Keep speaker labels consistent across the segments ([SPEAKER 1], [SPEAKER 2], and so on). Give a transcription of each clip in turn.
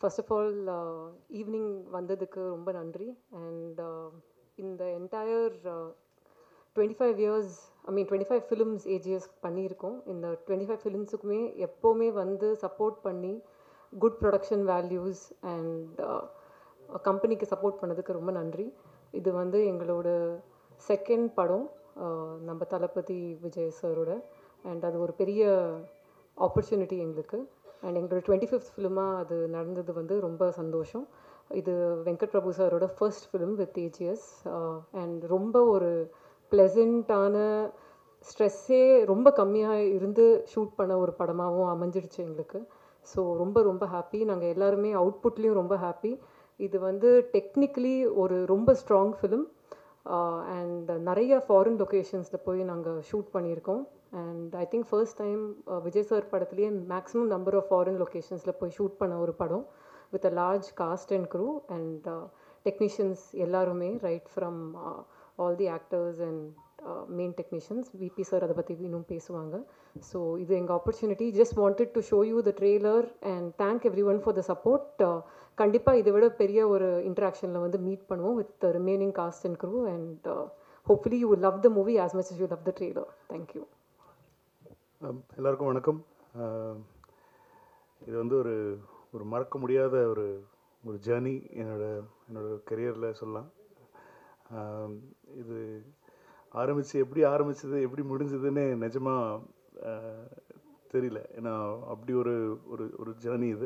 [SPEAKER 1] First of all evening வந்ததுக்கு ரொம்ப நன்றி அண்ட் இந்த entire twenty five years I mean twenty five films AGS பண்ணியிருக்கோம் இந்த டுவெண்ட்டி ஃபைவ் ஃபிலிம்ஸுக்குமே எப்போவுமே வந்து சப்போர்ட் பண்ணி குட் ப்ரொடக்ஷன் வேல்யூஸ் அண்ட் கம்பெனிக்கு சப்போர்ட் பண்ணதுக்கு ரொம்ப நன்றி இது வந்து எங்களோட செகண்ட் படம் uh, நம்ம தளபதி விஜய் சாரோட அண்ட் அது ஒரு பெரிய ஆப்பர்ச்சுனிட்டி எங்களுக்கு அண்ட் எங்களோட டுவெண்ட்டி ஃபிஃப்த் ஃபிலிமாக அது நடந்தது வந்து ரொம்ப சந்தோஷம் இது வெங்கட் பிரபு சாரோட first film with AGS and ரொம்ப ஒரு ப்ளெசண்ட்டான ஸ்ட்ரெஸ்ஸே ரொம்ப கம்மியாக இருந்து ஷூட் பண்ண ஒரு படமாகவும் அமைஞ்சிடுச்சு எங்களுக்கு ஸோ ரொம்ப ரொம்ப ஹாப்பி நாங்கள் எல்லாருமே அவுட்புட்லேயும் ரொம்ப ஹாப்பி இது வந்து டெக்னிக்கலி ஒரு ரொம்ப ஸ்ட்ராங் ஃபிலிம் அண்ட் நிறைய ஃபாரின் லொக்கேஷன்ஸில் போய் நாங்கள் ஷூட் பண்ணியிருக்கோம் and I think first time Vijay sir படத்துலேயே மேக்ஸிமம் நம்பர் ஆஃப் ஃபாரின் லொக்கேஷன்ஸில் போய் ஷூட் பண்ண ஒரு படம் with a large cast and crew and technicians எல்லாருமே right from all the actors and main technicians VP sir அதை பற்றி இன்னும் பேசுவாங்க ஸோ இது எங்கள் opportunity just wanted to show you the trailer and thank every one for the support கண்டிப்பாக இதை விட பெரிய ஒரு இன்ட்ராக்ஷனில் வந்து மீட் பண்ணுவோம் with remaining cast and crew and hopefully you love the movie as much as you love the trailer thank you
[SPEAKER 2] எல்லாருக்கும் வணக்கம் அஹ், இது வந்து ஒரு ஒரு மறக்க முடியாத ஒரு ஒரு ஜேர்னி என்னோட என்னோட கெரியரில் சொல்லலாம் அஹ், இது ஆரம்பித்து எப்படி ஆரம்பிச்சது எப்படி முடிஞ்சதுன்னு நிஜமாக தெரியல ஏன்னா அப்படி ஒரு ஒரு ஒரு ஜேர்னி இது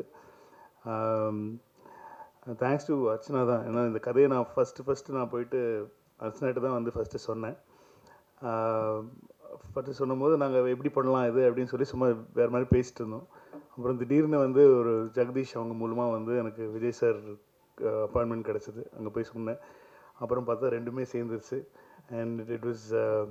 [SPEAKER 2] தேங்க்ஸ் டு அர்ச்சனா தான் ஏன்னா இந்த கதையை நான் ஃபஸ்ட்டு ஃபஸ்ட்டு நான் போயிட்டு அர்ச்சனாட்ட தான் வந்து ஃபஸ்ட்டு சொன்னேன் ஃபஸ்ட்டு சொன்னும்போது நாங்கள் எப்படி பண்ணலாம் இது அப்படின்னு சொல்லி சும்மா வேறு மாதிரி பேசிட்டு இருந்தோம் அப்புறம் திடீர்னு வந்து ஒரு ஜெகதீஷ் அவங்க மூலமாக வந்து எனக்கு விஜய் சார் அப்பாயின்மெண்ட் கிடச்சிது அங்கே போய் சொன்னேன் அப்புறம் பார்த்தா ரெண்டுமே சேர்ந்துருச்சு அண்ட் இட் வாஸ்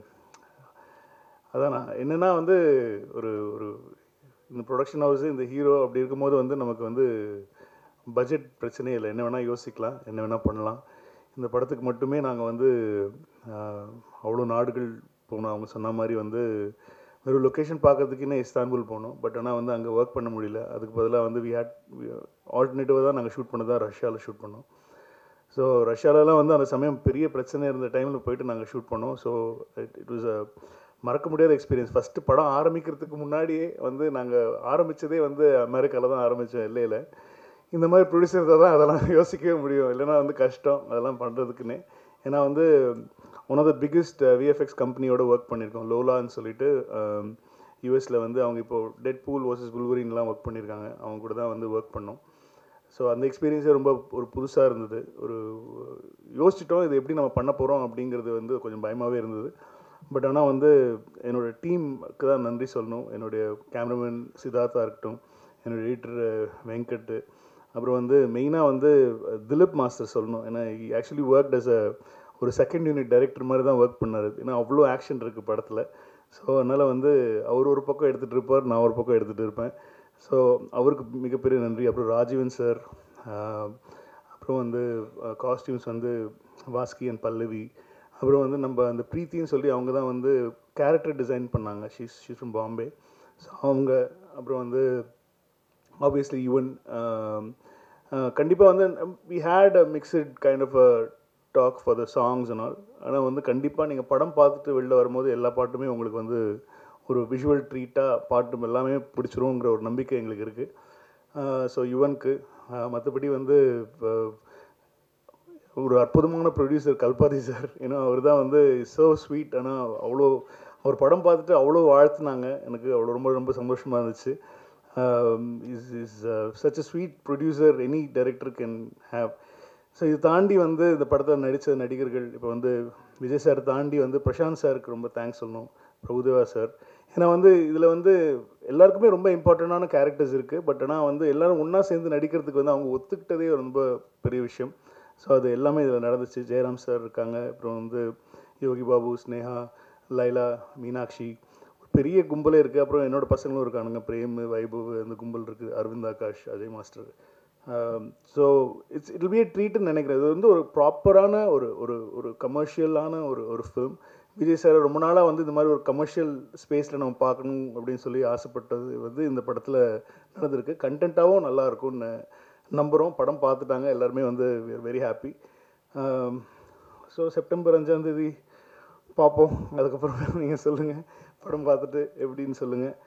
[SPEAKER 2] அதான் நான் என்னென்னா வந்து ஒரு ஒரு இந்த ப்ரொடக்ஷன் ஹவுஸ் இந்த ஹீரோ அப்படி இருக்கும்போது வந்து நமக்கு வந்து பட்ஜெட் பிரச்சனையே இல்லை என்ன வேணால் யோசிக்கலாம் என்ன வேணால் பண்ணலாம் இந்த படத்துக்கு மட்டுமே நாங்கள் வந்து ஆஹ், அவ்வளோ நாடுகள் போனோம் அவங்க சொன்ன மாதிரி வந்து வெறும் லொக்கேஷன் பார்க்கறதுக்குன்னே இஸ்தான்புல் போனோம் பட் ஆனால் வந்து அங்கே ஒர்க் பண்ண முடியல அதுக்கு பதிலாக வந்து வி ஹேட் ஆல்டர்னேட்டிவாக தான் நாங்கள் ஷூட் பண்ணதா ரஷ்யாவில் ஷூட் பண்ணோம் ஸோ ரஷ்யாலலாம் வந்து அந்த சமயம் பெரிய பிரச்சனை இருந்த டைமில் போயிட்டு நாங்கள் ஷூட் பண்ணோம் so it it was a மறக்க முடியாத எக்ஸ்பீரியன்ஸ் ஃபஸ்ட்டு படம் ஆரம்பிக்கிறதுக்கு முன்னாடியே வந்து நாங்கள் ஆரம்பித்ததே வந்து அமெரிக்காவில் தான் ஆரம்பித்தோம் எல்லையில் இந்த மாதிரி ப்ரொடியூசர் தான் அதெல்லாம் யோசிக்கவே முடியும் இல்லைன்னா வந்து கஷ்டம் அதெல்லாம் பண்ணுறதுக்குன்னே ஏன்னா வந்து one of the biggest VFX கம்பெனியோட ஒர்க் பண்ணியிருக்கோம் லோலான்னு சொல்லிட்டு யூஎஸில் வந்து அவங்க இப்போ டெட் பூல் வர்சஸ் புல்வரின்லாம் ஒர்க் பண்ணியிருக்காங்க அவங்க கூட தான் வந்து ஒர்க் பண்ணோம் ஸோ அந்த எக்ஸ்பீரியன்ஸே ரொம்ப ஒரு புதுசாக இருந்தது ஒரு யோசிச்சிட்டோம் இது எப்படி நம்ம பண்ண போகிறோம் அப்படிங்கிறது வந்து கொஞ்சம் பயமாகவே இருந்தது பட் ஆனால் வந்து என்னோடய டீமுக்கு தான் நன்றி சொல்லணும் என்னுடைய கேமராமேன் சித்தார்த்தா இருக்கட்டும் என்னோட எடிட்டர் வெங்கட் அப்புறம் வந்து மெயினாக வந்து திலீப் மாஸ்டர் சொல்லணும் ஏன்னா ஆக்சுவலி ஒர்க் அஸ் அ ஒரு செகண்ட் யூனிட் டைரக்டர் மாதிரி தான் ஒர்க் பண்ணார் ஏன்னா அவ்வளோ ஆக்ஷன் இருக்குது படத்தில் ஸோ அதனால் வந்து அவர் ஒரு பக்கம் எடுத்துகிட்டு இருப்பார் நான் ஒரு பக்கம் எடுத்துகிட்டு இருப்பேன் ஸோ அவருக்கு மிகப்பெரிய நன்றி அப்புறம் ராஜீவன் சார் அப்புறம் வந்து காஸ்டியூம்ஸ் வந்து வாஸ்கி அண்ட் பல்லவி அப்புறம் வந்து நம்ம அந்த ப்ரீத்தின்னு சொல்லி அவங்க தான் வந்து கேரக்டர் டிசைன் பண்ணாங்க she's she's from Bombay so அவங்க அப்புறம் வந்து ஆப்வியஸ்லி ஈவன் கண்டிப்பாக வந்து we had a mixed kind of a talk for the songs and all ஆனால் வந்து கண்டிப்பாக நீங்கள் படம் பார்த்துட்டு வெளில வரும்போது எல்லா பாட்டுமே உங்களுக்கு வந்து ஒரு விஷுவல் ட்ரீட்டாக பாட்டு எல்லாமே பிடிச்சிருங்கிற ஒரு நம்பிக்கை எங்களுக்கு இருக்குது ஸோ யுவனுக்கு மற்றபடி வந்து இப்போ ஒரு அற்புதமான ப்ரொடியூசர் கல்பாதி சார் ஏன்னா அவர் தான் வந்து ஸோ ஸ்வீட் ஆனால் அவ்வளோ அவர் படம் பார்த்துட்டு அவ்வளோ வாழ்த்துனாங்க எனக்கு அவ்வளோ ரொம்ப ரொம்ப சந்தோஷமாக இருந்துச்சு is is such a sweet producer any director can have so இது தாண்டி வந்து இந்த படத்தில் நடித்த நடிகர்கள் இப்போ வந்து விஜய் சார் தாண்டி வந்து பிரசாந்த் சாருக்கு ரொம்ப தேங்க்ஸ் சொல்லணும் பிரபுதேவா சார் ஏன்னா வந்து இதில் வந்து எல்லாருக்குமே ரொம்ப இம்பார்ட்டண்ட்டான கேரக்டர்ஸ் இருக்குது பட் ஆனால் வந்து எல்லாரும் ஒன்றா சேர்ந்து நடிக்கிறதுக்கு வந்து அவங்க ஒத்துக்கிட்டதே ரொம்ப பெரிய விஷயம் ஸோ அது எல்லாமே இதில் நடந்துச்சு ஜெயராம் சார் இருக்காங்க அப்புறம் வந்து யோகி பாபு ஸ்னேகா லைலா மீனாட்சி ஒரு பெரிய கும்பலே இருக்குது அப்புறம் என்னோட பசங்களும் இருக்கானுங்க பிரேம் வைபவ் அந்த கும்பல் இருக்குது Aravind Akash Ajay master so it's it be a ட்ரீட்னு நினைக்கிறேன் இது வந்து ஒரு ப்ராப்பரான ஒரு ஒரு ஒரு கமர்ஷியலான ஒரு ஒரு ஃபிலிம் விஜய் சார் ரொம்ப நாளாக வந்து இந்த மாதிரி ஒரு கமர்ஷியல் ஸ்பேஸில் நம்ம பார்க்கணும் அப்படின்னு சொல்லி ஆசைப்பட்டது வந்து இந்த படத்தில் நடந்திருக்கு கண்டென்ட்டாகவும் நல்லா இருக்கும்னு நம்புகிறோம் படம் பார்த்துட்டாங்க எல்லாருமே வந்து வெரி ஹாப்பி ஸோ செப்டம்பர் அஞ்சாந்தேதி பார்ப்போம் அதுக்கப்புறம் நீங்கள் சொல்லுங்கள் படம் பார்த்துட்டு எப்படின்னு சொல்லுங்கள்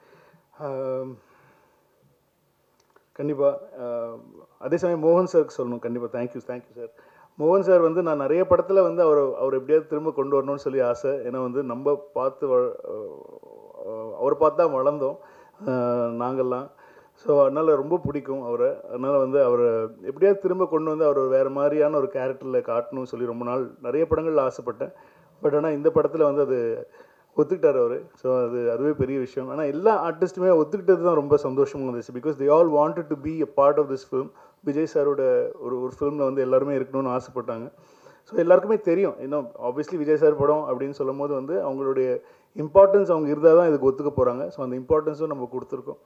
[SPEAKER 2] கண்டிப்பாக அதே சமயம் மோகன் சாருக்கு சொல்லணும் கண்டிப்பாக தேங்க்யூ தேங்க்யூ சார் மோகன் சார் வந்து நான் நிறைய படத்தில் வந்து அவர் அவர் எப்படியாவது திரும்ப கொண்டு வரணும்னு சொல்லி ஆசை ஏன்னா வந்து நம்ம பார்த்து வ- அஹ் அவரை பார்த்து தான் வளர்ந்தோம் அஹ் நாங்கெல்லாம் ஸோ அதனால் ரொம்ப பிடிக்கும் அவரை அதனால் வந்து அவரை எப்படியாவது திரும்ப கொண்டு வந்து அவர் வேறு மாதிரியான ஒரு கேரக்டரில் காட்டணும்னு சொல்லி ரொம்ப நாள் நிறைய படங்களில் ஆசைப்பட்டேன் பட் ஆனால் இந்த படத்தில் வந்து அது ஒத்துக்கிட்டார் அவர் ஸோ அது அதுவே பெரிய விஷயம் ஆனால் எல்லா ஆர்டிஸ்ட்டுமே ஒத்துக்கிட்டது தான் ரொம்ப சந்தோஷமாக இருந்துச்சு because they all wanted to be a part of this film Vijay சாரோட ஒரு ஒரு ஃபிலிமில் வந்து எல்லாருமே இருக்கணும்னு ஆசைப்பட்டாங்க ஸோ எல்லாருக்குமே தெரியும் இன்னும் ஆப்வியஸ்லி விஜய் சார் படம் அப்படின்னு சொல்லும் போது வந்து அவங்களுடைய இம்பார்ட்டன்ஸ் அவங்க இருந்தால் தான் இதுக்கு ஒத்துக்க போகிறாங்க ஸோ அந்த இம்பார்ட்டன்ஸும் நம்ம கொடுத்துருக்கோம்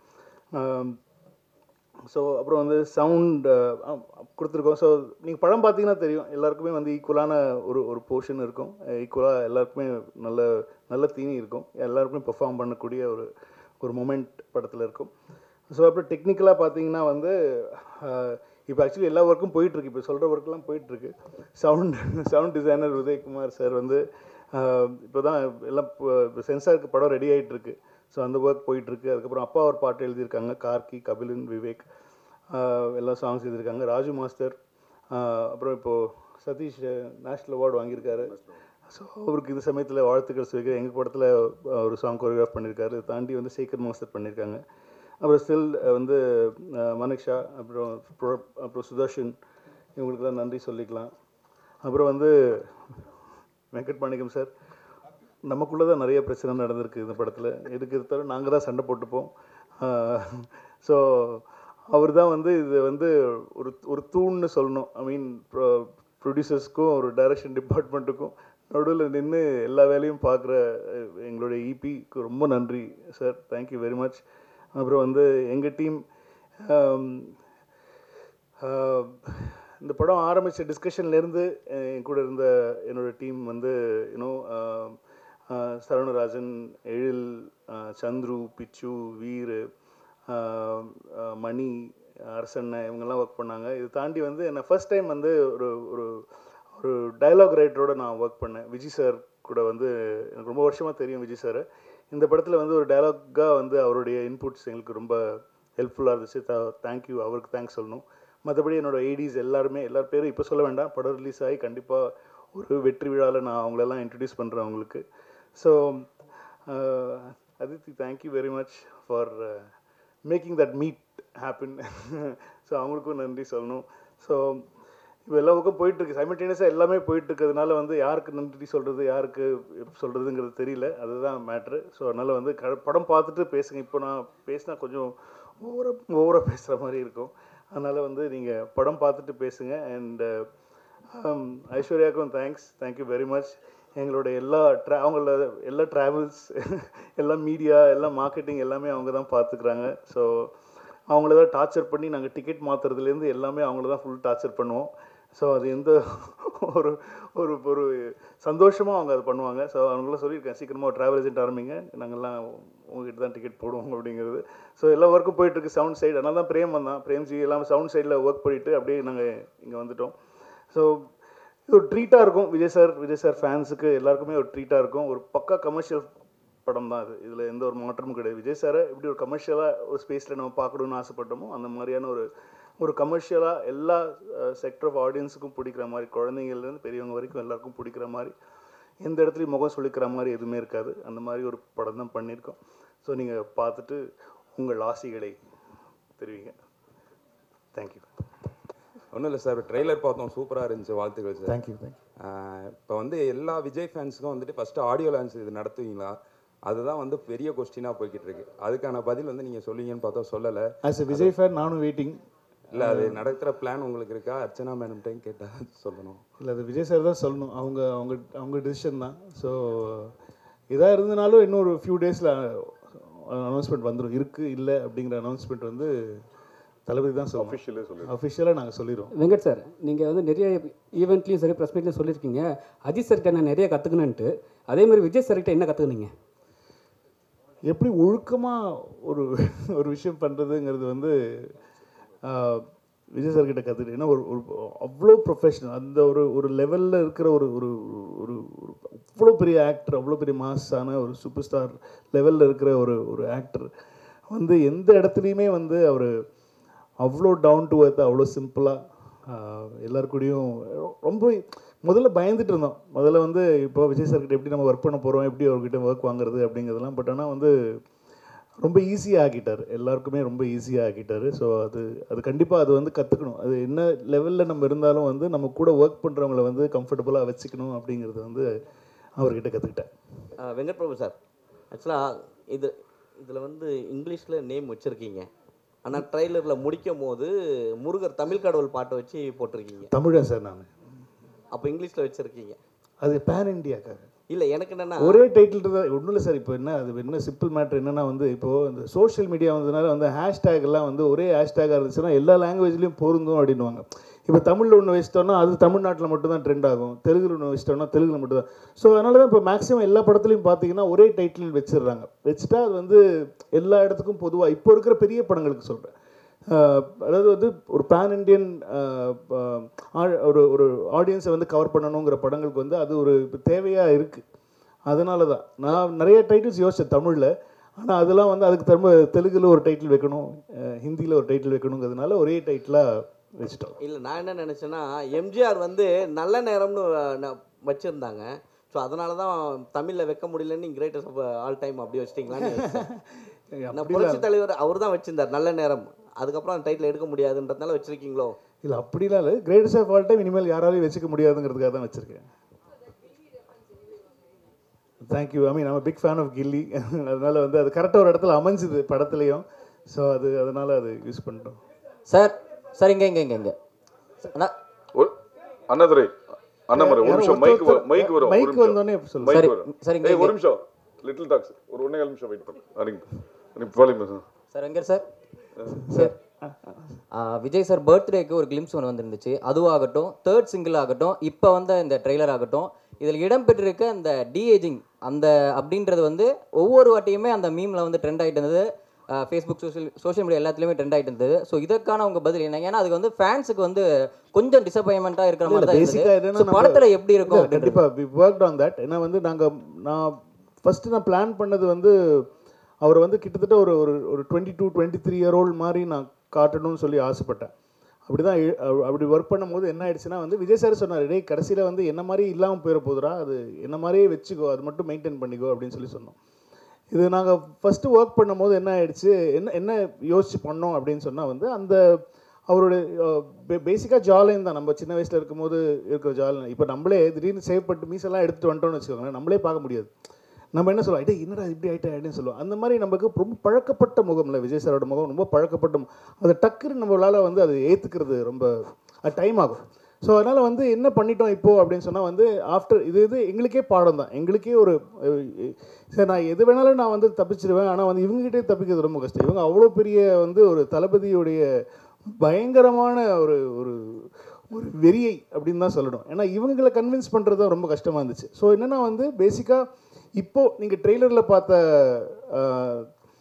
[SPEAKER 2] ஸோ அப்புறம் வந்து சவுண்ட் கொடுத்துருக்கோம் ஸோ நீங்கள் படம் பார்த்தீங்கன்னா தெரியும் எல்லாருக்குமே வந்து ஈக்குவலான ஒரு ஒரு போர்ஷன் இருக்கும் ஈக்குவலாக எல்லாருக்குமே நல்ல நல்ல தீனி இருக்கும் எல்லாருக்குமே பெர்ஃபார்ம் பண்ணக்கூடிய ஒரு ஒரு மொமெண்ட் படத்தில் இருக்கும் ஸோ அப்புறம் டெக்னிக்கலாக பார்த்தீங்கன்னா வந்து இப்போ ஆக்சுவலி எல்லா ஒர்க்கும் போயிட்டுருக்கு இப்போ சொல்கிற ஒர்க்கெலாம் போயிட்டுருக்கு sound sound designer Udayakumar sir வந்து இப்போ தான் எல்லாம் சென்சாருக்கு படம் ரெடி ஆகிட்டுருக்கு ஸோ அந்த ஒர்க் போயிட்டுருக்கு அதுக்கப்புறம் அப்பா ஒரு பாட்டு எழுதியிருக்காங்க கார்கி கபிலன் விவேக் ஆஹ் எல்லா சாங்ஸ் எழுதியிருக்காங்க ராஜு மாஸ்டர் ஆஹ் அப்புறம் இப்போது சதீஷ் நேஷ்னல் அவார்டு வாங்கியிருக்காரு ஸோ அவருக்கு இந்த சமயத்தில் வாழ்த்துக்கள் சொல்லிக்கிறேன் எங்கள் படத்தில் ஒரு சாங் கொரியோகிராஃப் பண்ணியிருக்காரு இதை தாண்டி வந்து சேகர் மாஸ்டர் பண்ணியிருக்காங்க அப்புறம் ஸ்டில் வந்து ஆஹ் மனிஷா அப்புறம் pro- அப்புறம் சுதர்ஷன் இவங்களுக்கெல்லாம் நன்றி சொல்லிக்கலாம் அப்புறம் வந்து வெங்கட் மாணிக்கம் சார் நமக்குள்ளே தான் நிறைய பிரச்சனை நடந்திருக்கு இந்த படத்தில் எதுக்கு எடுத்தாலும் நாங்கள் தான் சண்டை போட்டுப்போம் ஸோ அவர் தான் வந்து இது வந்து ஒரு ஒரு தூண்னு சொல்லணும் ஐ மீன் ப்ரொடியூசர்ஸ்க்கும் ஒரு டைரக்ஷன் டிபார்ட்மெண்ட்டுக்கும் நடுவில் நின்று எல்லா வேலையும் பார்க்குற எங்களுடைய இபிக்கு ரொம்ப நன்றி சார் தேங்க்யூ வெரி மச் அப்புறம் வந்து எங்கள் டீம் ஆஹ் இந்த படம் ஆரம்பித்த டிஸ்கஷன்லேருந்து என் கூட இருந்த என்னோட டீம் வந்து யூனோ சரவணராஜன் எழில் ஆஹ் சந்துரு பிச்சு வீர் ஆஹ் ஆஹ் மணி அரசண்ணன் இவங்கெல்லாம் ஒர்க் பண்ணாங்க இது தாண்டி வந்து என்னை ஃபர்ஸ்ட் டைம் வந்து ஒரு ஒரு ஒரு டயலாக் ரைட்டரோட நான் ஒர்க் பண்ணேன் விஜய் சார் கூட வந்து எனக்கு ரொம்ப வருஷமாக தெரியும் விஜய் சார் இந்த படத்தில் வந்து ஒரு டயலாக்காக வந்து அவருடைய இன்புட்ஸ் எங்களுக்கு ரொம்ப ஹெல்ப்ஃபுல்லாக இருந்துச்சு தேங்க்யூ அவருக்கு தேங்க்ஸ் சொல்லணும் மற்றபடி என்னோட ஐடிஸ் எல்லாருமே எல்லார் பேரும் இப்போ சொல்ல வேண்டாம் படம் ரிலீஸ் ஆகி கண்டிப்பாக ஒரு வெற்றி விழாவில் நான் அவங்களெல்லாம் இன்ட்ரடியூஸ் பண்ணுறேன் அவங்களுக்கு so Aditi thank you very much for making that meet happen so அவங்களுக்கும் நன்றி சொல்லணும் ஸோ இப்போ எல்லா பக்கம் போயிட்டுருக்கு சைமல்டேனியஸாக எல்லாமே போயிட்டு இருக்கிறதுனால வந்து யாருக்கு நன்றி சொல்கிறது யாருக்கு சொல்கிறதுங்கிறது தெரியல அதுதான் மேட்ரு ஸோ அதனால் வந்து க படம் பார்த்துட்டு பேசுங்க இப்போ நான் பேசினா கொஞ்சம் ஓவராக ஓவராக பேசுகிற மாதிரி இருக்கும் அதனால் வந்து நீங்கள் படம் பார்த்துட்டு பேசுங்க அண்டு ஐஸ்வர்யாவுக்கும் தேங்க்ஸ் தேங்க்யூ வெரி மச் எங்களோட எல்லா ட்ரா அவங்கள எல்லா ட்ராவல்ஸ் எல்லா மீடியா எல்லா மார்க்கெட்டிங் எல்லாமே அவங்க தான் பார்த்துக்குறாங்க ஸோ அவங்கள தான் டார்ச்சர் பண்ணி நாங்கள் டிக்கெட் மாற்றுறதுலேருந்து எல்லாமே அவங்கள தான் ஃபுல் டார்ச்சர் பண்ணுவோம் ஸோ அது எந்த ஒரு ஒரு ஒரு சந்தோஷமாக அவங்க அதை பண்ணுவாங்க ஸோ அவங்களாம் சொல்லியிருக்கேன் சீக்கிரமாக ஒரு ட்ராவல் ஏஜென்ட் ஆரம்பிங்க நாங்கள்லாம் உங்ககிட்ட தான் டிக்கெட் போடுவோம் அப்படிங்கிறது ஸோ எல்லா ஒர்க்கும் போயிட்டுருக்கு சவுண்ட் சைடு அதனால தான் பிரேம் வந்தான் பிரேம்ஜி எல்லாம் சவுண்ட் சைடில் ஒர்க் பண்ணிவிட்டு அப்படியே நாங்கள் இங்கே வந்துட்டோம் ஸோ இது ஒரு ட்ரீட்டாக இருக்கும் விஜய் சார் விஜய் சார் ஃபேன்ஸுக்கு எல்லாருக்குமே ஒரு ட்ரீட்டாக இருக்கும் ஒரு பக்கா கமர்ஷியல் படம் தான் அது இதில் எந்த ஒரு மாற்றமும் கிடையாது விஜய் சாரை எப்படி ஒரு கமர்ஷியலாக ஒரு ஸ்பேஸில் நம்ம பார்க்கணுன்னு ஆசைப்பட்டோமோ அந்த மாதிரியான ஒரு ஒரு கமர்ஷியலாக எல்லா செக்டர் ஆஃப் ஆடியன்ஸுக்கும் பிடிக்கிற மாதிரி குழந்தைங்கள்லேருந்து பெரியவங்க வரைக்கும் எல்லாருக்கும் பிடிக்கிற மாதிரி எந்த இடத்துலையும் முகம் சொல்லிக்கிற மாதிரி எதுவுமே இருக்காது அந்த மாதிரி ஒரு படம் தான் பண்ணியிருக்கோம் ஸோ நீங்கள் பார்த்துட்டு உங்கள் ஆசைகளை தெரிவிங்க தேங்க்யூ
[SPEAKER 3] ஒன்றும் இல்லை சார் ட்ரெய்லர் பார்த்தோம் சூப்பராக இருந்துச்சு வாழ்த்துக்கள் சார்
[SPEAKER 4] தேங்க்யூ தேங்க்யூ
[SPEAKER 3] இப்போ வந்து எல்லா விஜய் ஃபேன்ஸுக்கும் வந்துட்டு ஃபஸ்ட்டு ஆடியோ லான்ச் இது நடத்துவீங்களா அதுதான் வந்து பெரிய கொஸ்டினாக போய்கிட்டு இருக்கு அதுக்கான பதில் வந்து நீங்கள் சொல்லுவீங்கன்னு பார்த்தா சொல்லலை
[SPEAKER 4] ஆஸ் எ விஜய் ஃபேன் நானும் வெயிட்டிங்
[SPEAKER 3] இல்லை அது நடக்கிற பிளான் உங்களுக்கு இருக்கா அர்ச்சனா மேடம்கிட்டையும் கேட்டால் சொல்லணும்
[SPEAKER 4] இல்லை அது விஜய் சார் தான் சொல்லணும் அவங்க அவங்க அவங்க டிசிஷன் தான் ஸோ இதாக இருந்தனாலும் இன்னும் ஒரு ஃபியூ டேஸில் அனௌன்ஸ்மெண்ட் வந்துடும் இருக்குது இல்லை அப்படிங்கிற அனௌன்ஸ்மெண்ட் வந்து தளபதி தான் சொல்லணும்
[SPEAKER 2] அஃபிஷியலே சொல்லி
[SPEAKER 4] அஃபிஷியலாக நாங்கள் சொல்லிடுவோம்
[SPEAKER 5] வெங்கட் சார் நீங்கள் வந்து நிறைய ஈவெண்ட்லையும் சரி ப்ரெஸ் மீட்லையும் சொல்லியிருக்கீங்க அஜித் சார்கிட்ட நான் நிறைய கற்றுக்கணுன்ட்டு அதே மாதிரி விஜய் சார்கிட்ட என்ன கற்றுக்குனீங்க
[SPEAKER 4] எப்படி ஒழுக்கமாக ஒரு ஒரு விஷயம் பண்ணுறதுங்கிறது வந்து ஆஹ், விஜய் சார் கிட்ட கற்றுக்கிட்டேன் ஏன்னா ஒரு ஒரு அவ்வளோ ப்ரொஃபஷனல் அந்த ஒரு ஒரு லெவலில் இருக்கிற ஒரு ஒரு ஒரு ஒரு அவ்வளோ பெரிய ஆக்டர் அவ்வளோ பெரிய மாஸான ஒரு சூப்பர் ஸ்டார் லெவலில் இருக்கிற ஒரு ஒரு ஆக்டர் வந்து எந்த இடத்துலையுமே வந்து அவர் அவ்வளோ டவுன் டு earth அவ்வளோ சிம்பிளாக எல்லார் கூடயும் ரொம்ப முதல்ல பயந்துட்டு இருந்தோம் முதல்ல வந்து இப்போ விஜய் சார் கிட்ட எப்படி நம்ம ஒர்க் பண்ண போகிறோம் எப்படி அவர்கிட்ட ஒர்க் வாங்குறது அப்படிங்கிறதெல்லாம் பட் ஆனால் வந்து ரொம்ப ஈஸியாக ஆக்கிட்டார் எல்லாருக்குமே ரொம்ப ஈஸியாக ஆக்கிட்டார் ஸோ அது அது கண்டிப்பாக அது வந்து கற்றுக்கணும் அது என்ன லெவலில் நம்ம இருந்தாலும் வந்து நம்ம கூட ஒர்க் பண்ணுறவங்கள வந்து கம்ஃபர்டபுளாக வச்சுக்கணும் அப்படிங்கிறது வந்து அவர்கிட்ட கற்றுக்கிட்டேன்
[SPEAKER 6] ஆ, வெங்கட் பிரபு சார் ஆக்சுவலாக இது இதில் வந்து இங்கிலீஷில் நேம் வச்சுருக்கீங்க ஆனால் ட்ரைலரில் முடிக்கும் போது முருகர் தமிழ் கடவுள் பாட்டை வச்சு போட்டிருக்கீங்க
[SPEAKER 4] தமிழா சார் நான்
[SPEAKER 6] அப்போ இங்கிலீஷில் வச்சுருக்கீங்க
[SPEAKER 4] அது பேன் இண்டியாக்காக
[SPEAKER 6] இல்லை எனக்கு என்னென்னா
[SPEAKER 4] ஒரே டைட்டில் தான் ஒன்றும் இல்லை சார் இப்போ என்ன அது என்ன சிம்பிள் மேட்ரு என்னன்னா வந்து இப்போது இந்த சோஷியல் மீடியா வந்ததுனால வந்து ஹேஷ்டேக் எல்லாம் வந்து ஒரே ஹேஷ்டேக்காக இருந்துச்சுன்னா எல்லா லாங்குவேஜ்லேயும் பொருந்தும் அப்படின்னுவாங்க இப்போ தமிழில் ஒன்று வச்சிட்டோம்னா அது தமிழ்நாட்டில் மட்டும் தான் ட்ரெண்ட் ஆகும் தெலுங்குல ஒன்று வச்சிட்டோம்னா தெலுங்குல மட்டும் தான் ஸோ அதனால தான் இப்போ மேக்ஸிமம் எல்லா படத்துலையும் பார்த்தீங்கன்னா ஒரே டைட்டில் வச்சிடுறாங்க வச்சுட்டா அது வந்து எல்லா இடத்துக்கும் பொதுவாக இப்போ இருக்கிற பெரிய படங்களுக்கு சொல்கிறேன் அதாவது வந்து ஒரு பேன் இண்டியன் ஒரு ஒரு ஆடியன்ஸை வந்து கவர் பண்ணணுங்கிற படங்களுக்கு வந்து அது ஒரு தேவையாக இருக்குது அதனால தான் நான் நிறைய டைட்டில்ஸ் யோசித்தேன் தமிழில் ஆனால் அதெல்லாம் வந்து அதுக்கு திரும்ப தெலுங்குல ஒரு டைட்டில் வைக்கணும் ஹிந்தியில் ஒரு டைட்டில் வைக்கணுங்கிறதுனால ஒரே டைட்டிலாக வச்சுட்டோம்
[SPEAKER 6] இல்லை நான் என்ன நினச்சேன்னா எம்ஜிஆர் வந்து நல்ல நேரம்னு வச்சுருந்தாங்க ஸோ அதனால தான் தமிழில் வைக்க முடியலன்னு கிரேட்டஸ்ட் ஆஃப் ஆல் டைம் அப்படி வச்சிட்டிங்களான்னு யோசிச்சேன். நான் புரட்சி தலைவர் அவர் தான் வச்சிருந்தார் நல்ல நேரம் அதுக்கப்புறம் அந்த டைட்டில் எடுக்க முடியாதுன்றதுனால வச்சிருக்கீங்களோ
[SPEAKER 4] இல்லை அப்படிலாம் இல்லை கிரேட்டஸ்ட் ஆஃப் ஆல் டைம் இனிமேல் யாராலையும் வச்சுக்க முடியாதுங்கிறதுக்காக தான் வச்சுருக்கேன் தேங்க்யூ ஐ மீன் நம்ம பிக் ஃபேன் ஆஃப் கில்லி அதனால வந்து அது கரெக்டாக ஒரு இடத்துல அமைஞ்சுது படத்துலையும் ஸோ அது அதனால அது யூஸ் பண்ணிட்டோம்
[SPEAKER 7] சார் சார் இங்கே இங்கே இங்கே இங்கே அண்ணா
[SPEAKER 2] ஒரு அண்ணாதுரை அண்ணாமரை ஒரு நிமிஷம் மைக் மைக் வரும் ஒரு
[SPEAKER 4] மைக்
[SPEAKER 2] நிமிஷம்.
[SPEAKER 4] வந்தோடனே சொல்லுங்கள்
[SPEAKER 2] மைக்
[SPEAKER 7] சரி,
[SPEAKER 2] வரும்
[SPEAKER 7] சரி, இங்க,
[SPEAKER 2] ஏய், ஒரு
[SPEAKER 7] இங்க.
[SPEAKER 2] நிமிஷம் லிட்டில் டாக்ஸ் ஒரு ஒன்றே கால் நிமிஷம் வெயிட் பண்ணு அறிங்க பாலிங்க
[SPEAKER 7] சார் வெங்கட் சார் சார் ஆ, விஜய் சார் பர்த்டேக்கு ஒரு கிளிம்ஸ் ஒன்று வந்துருந்துச்சு அதுவாகட்டும் தேர்ட் சிங்கிள் ஆகட்டும் இப்போ வந்த இந்த ட்ரெய்லர் ஆகட்டும் இதில் இடம்பெற்றிருக்க அந்த டிஏஜிங் அந்த அப்படின்றது வந்து ஒவ்வொரு வாட்டியுமே அந்த மீமில் வந்து ட்ரெண்ட் ஆகிட்டு இருந்தது ஃபேஸ்புக் சோஷியல் சோஷியல் மீடியா எல்லாத்துலேயுமே ட்ரெண்ட் ஆகிட்டு இருந்தது ஸோ இதற்கான உங்கள் பதில் என்ன ஏன்னா அதுக்கு வந்து ஃபேன்ஸுக்கு வந்து கொஞ்சம் டிசப்பாயின்மெண்ட்டாக இருக்கிற மாதிரி தான்
[SPEAKER 4] பேசிக்காக
[SPEAKER 7] இருந்தது
[SPEAKER 4] என்னன்னா
[SPEAKER 7] ஸோ படத்தில் எப்படி இருக்கும்
[SPEAKER 4] இல்லை, கண்டிப்பா வி ஒர்க் ஆன் தட் ஏன்னா வந்து நாங்கள் நான் ஃபஸ்ட்டு நான் பிளான் பண்ணது வந்து அவர் வந்து கிட்டத்தட்ட ஒரு ஒரு ஒரு twenty two twenty three year old மாதிரி நான் காட்டணும்னு சொல்லி ஆசைப்பட்டேன் அப்படி தான் அப்படி ஒர்க் பண்ணும்போது என்ன ஆயிடுச்சுன்னா வந்து விஜய் சார் சொன்னார் டேய் கடைசியில் வந்து என்ன மாதிரி இல்லாமல் போயிட போதுடா அது என்ன மாதிரியே வச்சுக்கோ அது மட்டும் மெயின்டைன் பண்ணிக்கோ அப்படின்னு சொல்லி சொன்னோம் இது நாங்கள் ஃபஸ்ட்டு ஒர்க் பண்ணும்போது என்ன ஆயிடுச்சு என்ன என்ன யோசிச்சு பண்ணோம் அப்படின்னு சொன்னால் வந்து அந்த அவருடைய பேசிக்காக ஜாலைன் தான் நம்ம சின்ன வயசில் இருக்கும்போது இருக்கிற ஜாலைன் இப்போ நம்மளே திடீர்னு சேவ் பண்ணிட்டு மீசெல்லாம் எடுத்துகிட்டு வந்துட்டோம்னு வச்சுக்கோங்களேன் நம்மளே பார்க்க முடியாது நம்ம என்ன சொல்லுவோம் ஐட்டே என்னடா இப்படி ஆயிட்டா அப்படின்னு சொல்லுவோம் அந்த மாதிரி நமக்கு ரொம்ப பழக்கப்பட்ட முகம்ல விஜய் சாரோட முகம் ரொம்ப பழக்கப்பட்ட முகம். அதை டக்குன்னு நம்மளால் வந்து அதை ஏற்றுக்கிறது ரொம்ப டைம் ஆகும் ஸோ அதனால் வந்து என்ன பண்ணிட்டோம் இப்போது அப்படின்னு சொன்னால் வந்து ஆஃப்டர் இது இது எங்களுக்கே பாடம் தான் எங்களுக்கே ஒரு அஹ், சரி நான் எது வேணாலும் நான் வந்து தப்பிச்சிருவேன் ஆனால் வந்து இவங்ககிட்டே தப்பிக்கிறது ரொம்ப கஷ்டம் இவங்க அவ்வளோ பெரிய வந்து ஒரு தளபதியுடைய பயங்கரமான ஒரு ஒரு ஒரு வெறியை அப்படின்னு தான் சொல்லணும் ஏன்னா இவங்களை கன்வின்ஸ் பண்ணுறது தான் ரொம்ப கஷ்டமாக இருந்துச்சு ஸோ என்னென்னா வந்து பேசிக்காக இப்போது நீங்கள் ட்ரெய்லரில் பார்த்த அஹ்,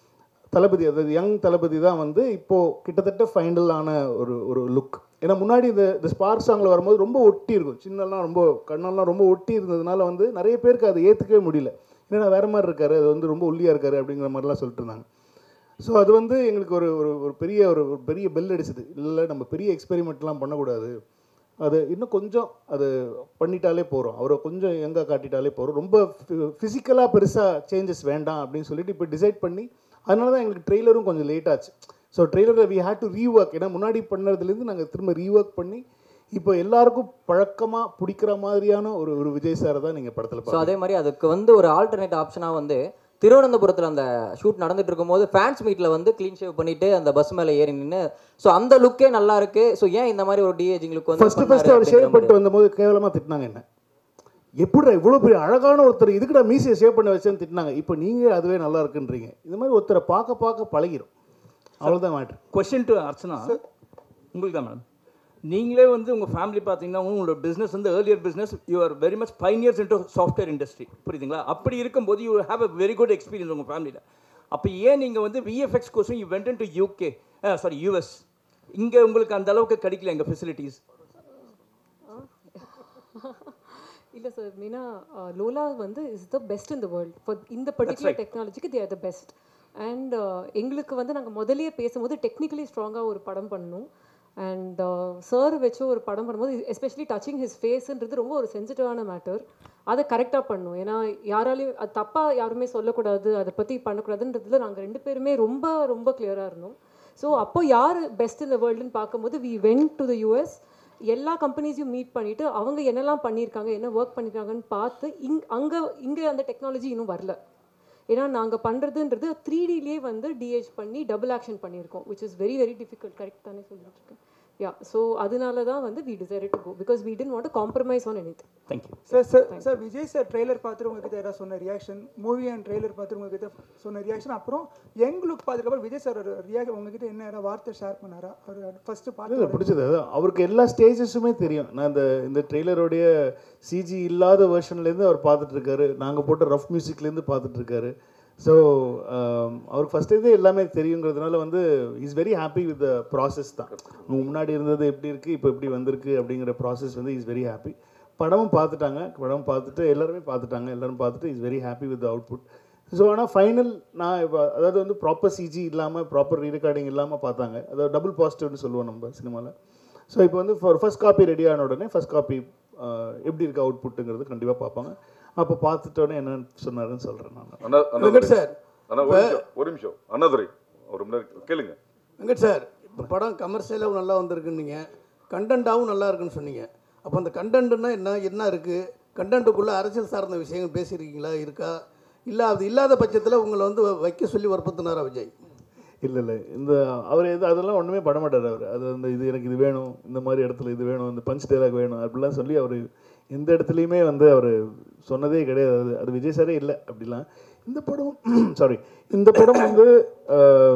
[SPEAKER 4] தளபதி அதாவது யங் தளபதி தான் வந்து இப்போது கிட்டத்தட்ட ஃபைனலான ஒரு ஒரு லுக் ஏன்னா முன்னாடி இந்த இந்த ஸ்பார்க் சாங்கில் வரும்போது ரொம்ப ஒட்டி இருக்கும் சின்னெல்லாம் ரொம்ப கண்ணெல்லாம் ரொம்ப ஒட்டி இருந்ததுனால வந்து நிறைய பேருக்கு அதை ஏற்றுக்கவே முடியல ஏன்னா வேறு மாதிரி இருக்காரு அது வந்து ரொம்ப ஒல்லியாக இருக்காரு அப்படிங்கிற மாதிரிலாம் சொல்லிட்டு இருந்தாங்க ஸோ அது வந்து எங்களுக்கு ஒரு ஒரு ஒரு பெரிய ஒரு ஒரு பெரிய பெல் அடிச்சது இல்லை நம்ம பெரிய எக்ஸ்பெரிமெண்ட்லாம் பண்ணக்கூடாது அது இன்னும் கொஞ்சம் அது பண்ணிட்டாலே போகிறோம் அவரை கொஞ்சம் எங்கே காட்டிட்டாலே போகிறோம் ரொம்ப ஃபிசிக்கலாக பெருசாக சேஞ்சஸ் வேண்டாம் அப்படின்னு சொல்லிட்டு இப்போ டிசைட் பண்ணி அதனால தான் எங்களுக்கு ட்ரெய்லரும் கொஞ்சம் லேட் ஆச்சு ஸோ ட்ரெய்லரில் வி ஹேட் டு ரீஒர்க் ஏன்னா முன்னாடி பண்ணதுலேருந்து நாங்கள் திரும்ப ரீஒர்க் பண்ணி இப்போ எல்லாருக்கும் பழக்கமாக பிடிக்கிற மாதிரியான ஒரு ஒரு விஜய் சாரை தான் நீங்கள் படத்தில்
[SPEAKER 7] ஸோ அதே மாதிரி அதுக்கு வந்து ஒரு ஆல்டர்னேட் ஆப்ஷனாக வந்து திருவனந்தபுரத்தில் அந்த ஷூட் நடந்துட்டு இருக்கும்போது ஃபேன்ஸ் மீட்டில் வந்து க்ளீன் ஷேவ் பண்ணிட்டு அந்த பஸ் மேலே ஏறி நின்று ஸோ அந்த லுக்கே நல்லா இருக்கு ஸோ ஏன் இந்த மாதிரி ஒரு டிஏஜிங் லுக் வந்து
[SPEAKER 4] ஃபர்ஸ்ட்
[SPEAKER 7] பண்ணாரு
[SPEAKER 4] ஃபர்ஸ்ட் அவர்
[SPEAKER 7] அப்படிங்கிற
[SPEAKER 4] ஷேவ் பண்ணிட்டு
[SPEAKER 7] மாதிரி.
[SPEAKER 4] வந்தபோது கேவலமாக திட்டினாங்க என்ன எப்படிடா இவ்வளோ பெரிய அழகான ஒருத்தர் இதுக்குடா மீசையை ஷேவ் பண்ண வச்சேன்னு திட்டினாங்க இப்போ நீங்கள் அதுவே நல்லா இருக்குன்றீங்க இந்த மாதிரி ஒருத்தரை பார்க்க பார்க்க பழகிரும் அவ்வளோதான் மேட்ரு
[SPEAKER 8] கொஷின் டு அர்ச்சனா உங்களுக்கு தான் மேடம் நீங்களே வந்து உங்கள் ஃபேமிலி பார்த்தீங்கன்னா உங்களோட பிஸ்னஸ் வந்து earlier business you are very much pioneers into software industry புரியுதுங்களா அப்படி இருக்கும்போது you have a very good experience உங்கள் ஃபேமிலியில் அப்போ ஏன் நீங்கள் வந்து விஎஃப்எக்ஸ் கோர்ஸும் you went to UK sorry US இங்கே உங்களுக்கு அந்த அளவுக்கு கிடைக்கல எங்கள் ஃபெசிலிட்டிஸ்
[SPEAKER 1] இல்லை சார் மீனா லோலா வந்து is the best in the world for இந்த பர்டிகுலர் டெக்னாலஜிக்கு they are the best and எங்களுக்கு வந்து நாங்கள் முதல்லயே பேசும்போது டெக்னிக்கலி ஸ்ட்ராங்காக ஒரு படம் பண்ணணும் அண்ட் சார் வச்சு ஒரு படம் பண்ணும்போது எஸ்பெஷலி டச்சிங் ஹிஸ் ஃபேஸ்ன்றது ரொம்ப ஒரு சென்சிட்டிவான மேட்டர் அதை கரெக்டாக பண்ணணும் ஏன்னா யாராலையும் அது தப்பாக யாருமே சொல்லக்கூடாது அதை பற்றி பண்ணக்கூடாதுன்றதுல நாங்கள் ரெண்டு பேருமே ரொம்ப ரொம்ப கிளியராக இருந்தோம் ஸோ அப்போ யார் பெஸ்ட் இந்த வேர்ல்டுன்னு பார்க்கும்போது we went to the US எல்லா கம்பெனிஸையும் மீட் பண்ணிவிட்டு அவங்க என்னெல்லாம் பண்ணியிருக்காங்க என்ன ஒர்க் பண்ணியிருக்காங்கன்னு பார்த்து இங் அங்கே இங்கே அந்த டெக்னாலஜி இன்னும் வரல ஏன்னா நாங்கள் பண்ணுறதுன்றது த்ரீ டிலேயே வந்து டிஹெச் பண்ணி டபுள் ஆக்ஷன் பண்ணியிருக்கோம் which is very very difficult correct தானே சொல்லிட்டு இருக்கேன் யா ஸோ அதனால தான் வந்து we decide to go because we tend want compromise on any
[SPEAKER 8] thank you
[SPEAKER 9] sir sir sir Vijay sir trailer பார்த்துட்டு உங்ககிட்ட ஏதாவது சொன்ன ரியாக்ஷன் மூவி அண்ட் ட்ரெய்லர் பார்த்துட்டு உங்ககிட்ட சொன்ன ரியாக்ஷன் அப்புறம் யங் லுக் பார்த்துக்கப்புறம் விஜய் சார் ரியாக்ட் உங்ககிட்ட என்ன ஏதாவது வார்த்தை ஷேர் பண்ணாரா அவர் ஃபர்ஸ்ட்
[SPEAKER 4] இல்லை
[SPEAKER 9] பார்த்து
[SPEAKER 4] பிடிச்சது அதான் அவருக்கு எல்லா ஸ்டேஜஸுமே தெரியும் நான் இந்த இந்த ட்ரெய்லருடைய சிஜி இல்லாத வெர்ஷன்லேருந்து அவர் பார்த்துட்டு இருக்காரு நாங்கள் போட்ட ரஃப் மியூசிக்லேருந்து பார்த்துட்டு இருக்காரு ஸோ அவருக்கு ஃபஸ்ட்டேதே எல்லாமே தெரியுங்கிறதுனால வந்து is very happy with the process தான் முன்னாடி இருந்தது எப்படி இருக்குது இப்போ எப்படி வந்திருக்கு அப்படிங்கிற ப்ராசஸ் வந்து இஸ் வெரி ஹாப்பி படமும் பார்த்துட்டாங்க படம் பார்த்துட்டு எல்லாருமே பார்த்துட்டாங்க எல்லாரும் பார்த்துட்டு is very happy with output so ஆனால் ஃபைனல் நான் இப்போ அதாவது வந்து ப்ராப்பர் சிஜி இல்லாமல் ப்ராப்பர் ரீரெக்கார்டிங் இல்லாமல் பார்த்தாங்க அதாவது டபுள் பாசிட்டிவ்னு சொல்லுவோம் நம்ம சினிமாவில் ஸோ இப்போ வந்து ஃபார் ஃபர்ஸ்ட் காப்பி ரெடி ஆன உடனே ஃபர்ஸ்ட் காப்பி எப்படி இருக்கு அவுட்புட்டுங்கிறது கண்டிப்பாக பார்ப்பாங்க அப்போ பார்த்துட்டோன்னே என்னன்னு சொன்னாருன்னு சொல்கிறேன் நான்
[SPEAKER 10] அண்ணா அண்ணா
[SPEAKER 11] வெங்கட் சார்
[SPEAKER 10] அண்ணா ஒரு நிமிஷம் ஒரு நிமிஷம் அண்ணாதுரை ஒரு மணி நேரம் கேளுங்க
[SPEAKER 11] வெங்கட் சார் இப்போ படம் கமர்ஷியலாகவும் நல்லா வந்திருக்குன்னீங்க கண்டென்ட்டாகவும் நல்லா இருக்குன்னு சொன்னீங்க அப்போ அந்த கண்டென்ட்னா என்ன என்ன இருக்குது கண்டென்ட்டுக்குள்ளே அரசியல் சார்ந்த விஷயங்கள் பேசியிருக்கீங்களா இருக்கா இல்லை அது இல்லாத பட்சத்தில் உங்களை வந்து வைக்க சொல்லி வற்புறுத்தினாரா விஜய்
[SPEAKER 4] இல்லை இல்லை இந்த அவர் எது அதெல்லாம் ஒன்றுமே பண்ண மாட்டார் அவர் அது அந்த இது எனக்கு இது வேணும் இந்த மாதிரி இடத்துல இது வேணும் இந்த பஞ்ச் டைலாக் வேணும் அப்படிலாம் சொல்லி அவர் எந்த இடத்துலையுமே வந்து அவர் சொன்னதே கிடையாது அது அது விஜய் சாரே இல்லை அப்படிலாம் இந்த படம் சாரி இந்த படம் வந்து ஆஹ்,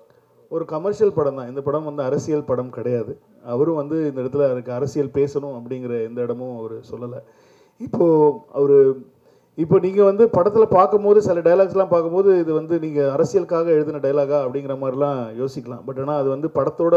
[SPEAKER 4] ஒரு கமர்ஷியல் படம் தான் இந்த படம் வந்து அரசியல் படம் கிடையாது அவரும் வந்து இந்த இடத்துல எனக்கு அரசியல் பேசணும் அப்படிங்கிற எந்த இடமும் அவர் சொல்லலை இப்போது அவர் இப்போ நீங்கள் வந்து படத்தில் பார்க்கும்போது சில டைலாக்ஸ்லாம் பார்க்கும்போது இது வந்து நீங்கள் அரசியலுக்காக எழுதின டைலாகா அப்படிங்கிற மாதிரிலாம் யோசிக்கலாம் பட் ஆனால் அது வந்து படத்தோட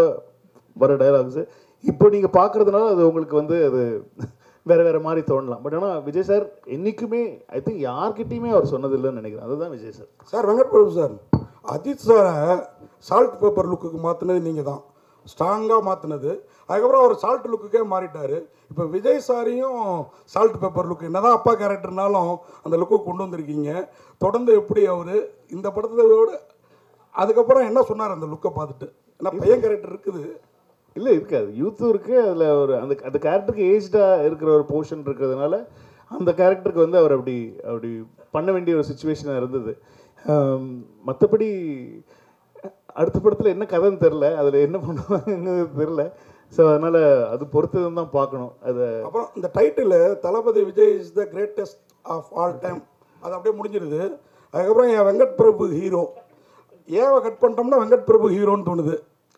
[SPEAKER 4] வர டைலாக்ஸு இப்போ நீங்கள் பார்க்குறதுனால அது உங்களுக்கு வந்து அது வேறு வேறு மாதிரி தோணலாம் பட் ஆனால் விஜய் சார் என்றைக்குமே ஐ திங்க் யார்கிட்டயுமே அவர் சொன்னதில்லைன்னு நினைக்கிறேன் அதுதான் Vijay sir
[SPEAKER 12] sir Venkat Prabhu sir Ajith சாரை சால்ட் பேப்பர் லுக்குக்கு மாற்றினது நீங்கள் தான் ஸ்ட்ராங்காக மாற்றினது அதுக்கப்புறம் அவர் சால்ட் லுக்குக்கே மாறிட்டார் இப்போ விஜய் சாரையும் சால்ட் பேப்பர் லுக்கு என்னதான் அப்பா கேரக்டர்னாலும் அந்த லுக்கு கொண்டு வந்திருக்கீங்க தொடர்ந்து எப்படி அவர் இந்த படத்தை விட அதுக்கப்புறம் என்ன சொன்னார் அந்த லுக்கை பார்த்துட்டு ஏன்னா பையன் கேரக்டர் இருக்குது
[SPEAKER 4] இல்லை இருக்காது யூத்தும் இருக்குது அதில் ஒரு அந்த அந்த கேரக்டருக்கு ஏஜ்டாக இருக்கிற ஒரு போர்ஷன் இருக்கிறதுனால அந்த கேரக்டருக்கு வந்து அவர் அப்படி அப்படி பண்ண வேண்டிய ஒரு சுச்சுவேஷனாக இருந்தது மற்றபடி அடுத்த படத்தில் என்ன கதைன்னு தெரில அதில் என்ன பண்ணுவாங்கன்னு தெரில ஸோ அதனால் அது பொறுத்தது தான் பார்க்கணும் அதை
[SPEAKER 12] அப்புறம் இந்த title Thalapathy Vijay is the greatest of all time அது அப்படியே முடிஞ்சிருது அதுக்கப்புறம் என் வெங்கட் பிரபு ஹீரோ ஏவை கட் பண்ணிட்டோம்னா வெங்கட் பிரபு ஹீரோன்னு தோணுது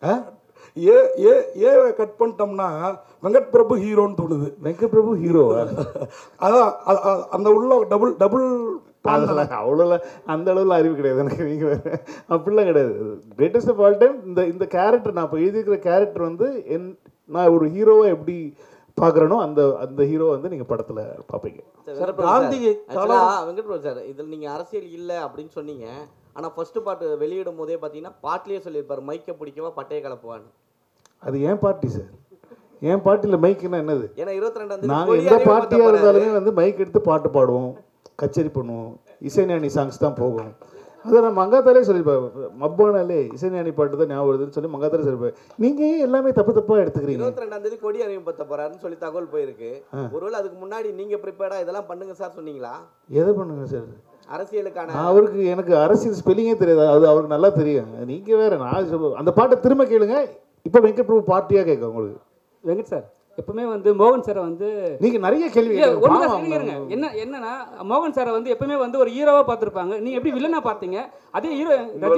[SPEAKER 12] ஏ ஏ ஏவை கட் பண்ணிட்டோம்னா வெங்கட் பிரபு ஹீரோன்னு தோணுது
[SPEAKER 4] வெங்கட் பிரபு ஹீரோ
[SPEAKER 12] அதான் அ- அ- அந்த உள்ள டபுள் டபுள்
[SPEAKER 4] அதெல்லாம் அவ்வளோலாம் அந்த அளவுல அறிவு கிடையாது எனக்கு நீங்கள் வேறு அப்படிலாம் கிடையாது கிரேட்டஸ்ட் ஆஃப் ஆல் டைம் இந்த இந்த கேரக்டர் நான் இப்போ எழுதியிருக்கிற கேரக்டர் வந்து என் நான் ஒரு ஹீரோவை எப்படி பார்க்குறேனோ அந்த அந்த ஹீரோ வந்து நீங்கள் படத்தில் பார்ப்பீங்க
[SPEAKER 6] காந்தி வெங்கட் பிரபு சார் இதில் நீங்கள் அரசியல் இல்லை அப்படின்னு சொன்னீங்க ஆனால் ஃபர்ஸ்ட் பாட்டு வெளியிடும் போதே பார்த்தீங்கன்னா பாட்டிலேயே சொல்லியிருப்பார் மைக்கை பிடிக்கவா பட்டையை கலப்புவான்னு
[SPEAKER 4] அது ஏன் பார்ட்டி சார் என் பார்ட்டியில் மைக்குன்னா என்னது
[SPEAKER 6] ஏன்னா இருபத்தி ரெண்டாம்
[SPEAKER 4] நாங்கள் எந்த பார்ட்டியாக இருந்தாலுமே வந்து மைக் எடுத்து பாட்டு பாடுவோம் கச்சேரி பண்ணுவோம் இசைஞானி சாங்ஸ் தான் போகும் அதை நான் மங்காத்தாலே சொல்லியிருப்பேன் மப்பானாலே இசைஞானி பாட்டு தான் ஞாபகம் வருதுன்னு சொல்லி மங்காத்தாலே சொல்லியிருப்பேன் நீங்கள் ஏன் எல்லாமே தப்பு தப்பாக எடுத்துக்கிறீங்க
[SPEAKER 6] இருபத்தி ரெண்டாம் தேதி கொடி அறிமுகப்படுத்த போறாருன்னு சொல்லி தகவல் போயிருக்கு ஒருவேளை அதுக்கு முன்னாடி நீங்க ப்ரிப்பேர்டா இதெல்லாம் பண்ணுங்க சார் சொன்னீங்களா
[SPEAKER 4] எதை பண்ணுங்க சார்
[SPEAKER 6] அரசியலுக்கான
[SPEAKER 4] நான் அவருக்கு எனக்கு அரசியல் ஸ்பெல்லிங்கே தெரியாது அது அவருக்கு நல்லா தெரியும் நீங்கள் வேற நான் சொல்ல- அந்த பாட்டை திரும்ப கேளுங்க இப்போ வெங்கட் பிரபு பார்ட்டியாக கேட்க உங்களுக்கு
[SPEAKER 5] வெங்கட் சார் எப்பவுமே வந்து மோகன் சாரை வந்து
[SPEAKER 4] நீங்கள் நிறைய கேள்வி
[SPEAKER 5] இல்ல,
[SPEAKER 4] கேட்கலாம்.
[SPEAKER 5] ஒண்ணு
[SPEAKER 4] பாவம்
[SPEAKER 5] தான் சொல்லிடுங்க.
[SPEAKER 4] அவங்க.
[SPEAKER 5] என்ன என்னன்னா மோகன் சாரை வந்து எப்பவுமே வந்து ஒரு ஹீரோவா பார்த்திருப்பாங்க நீங்க எப்படி வில்லனா பார்த்தீங்க அதே ஹீரோ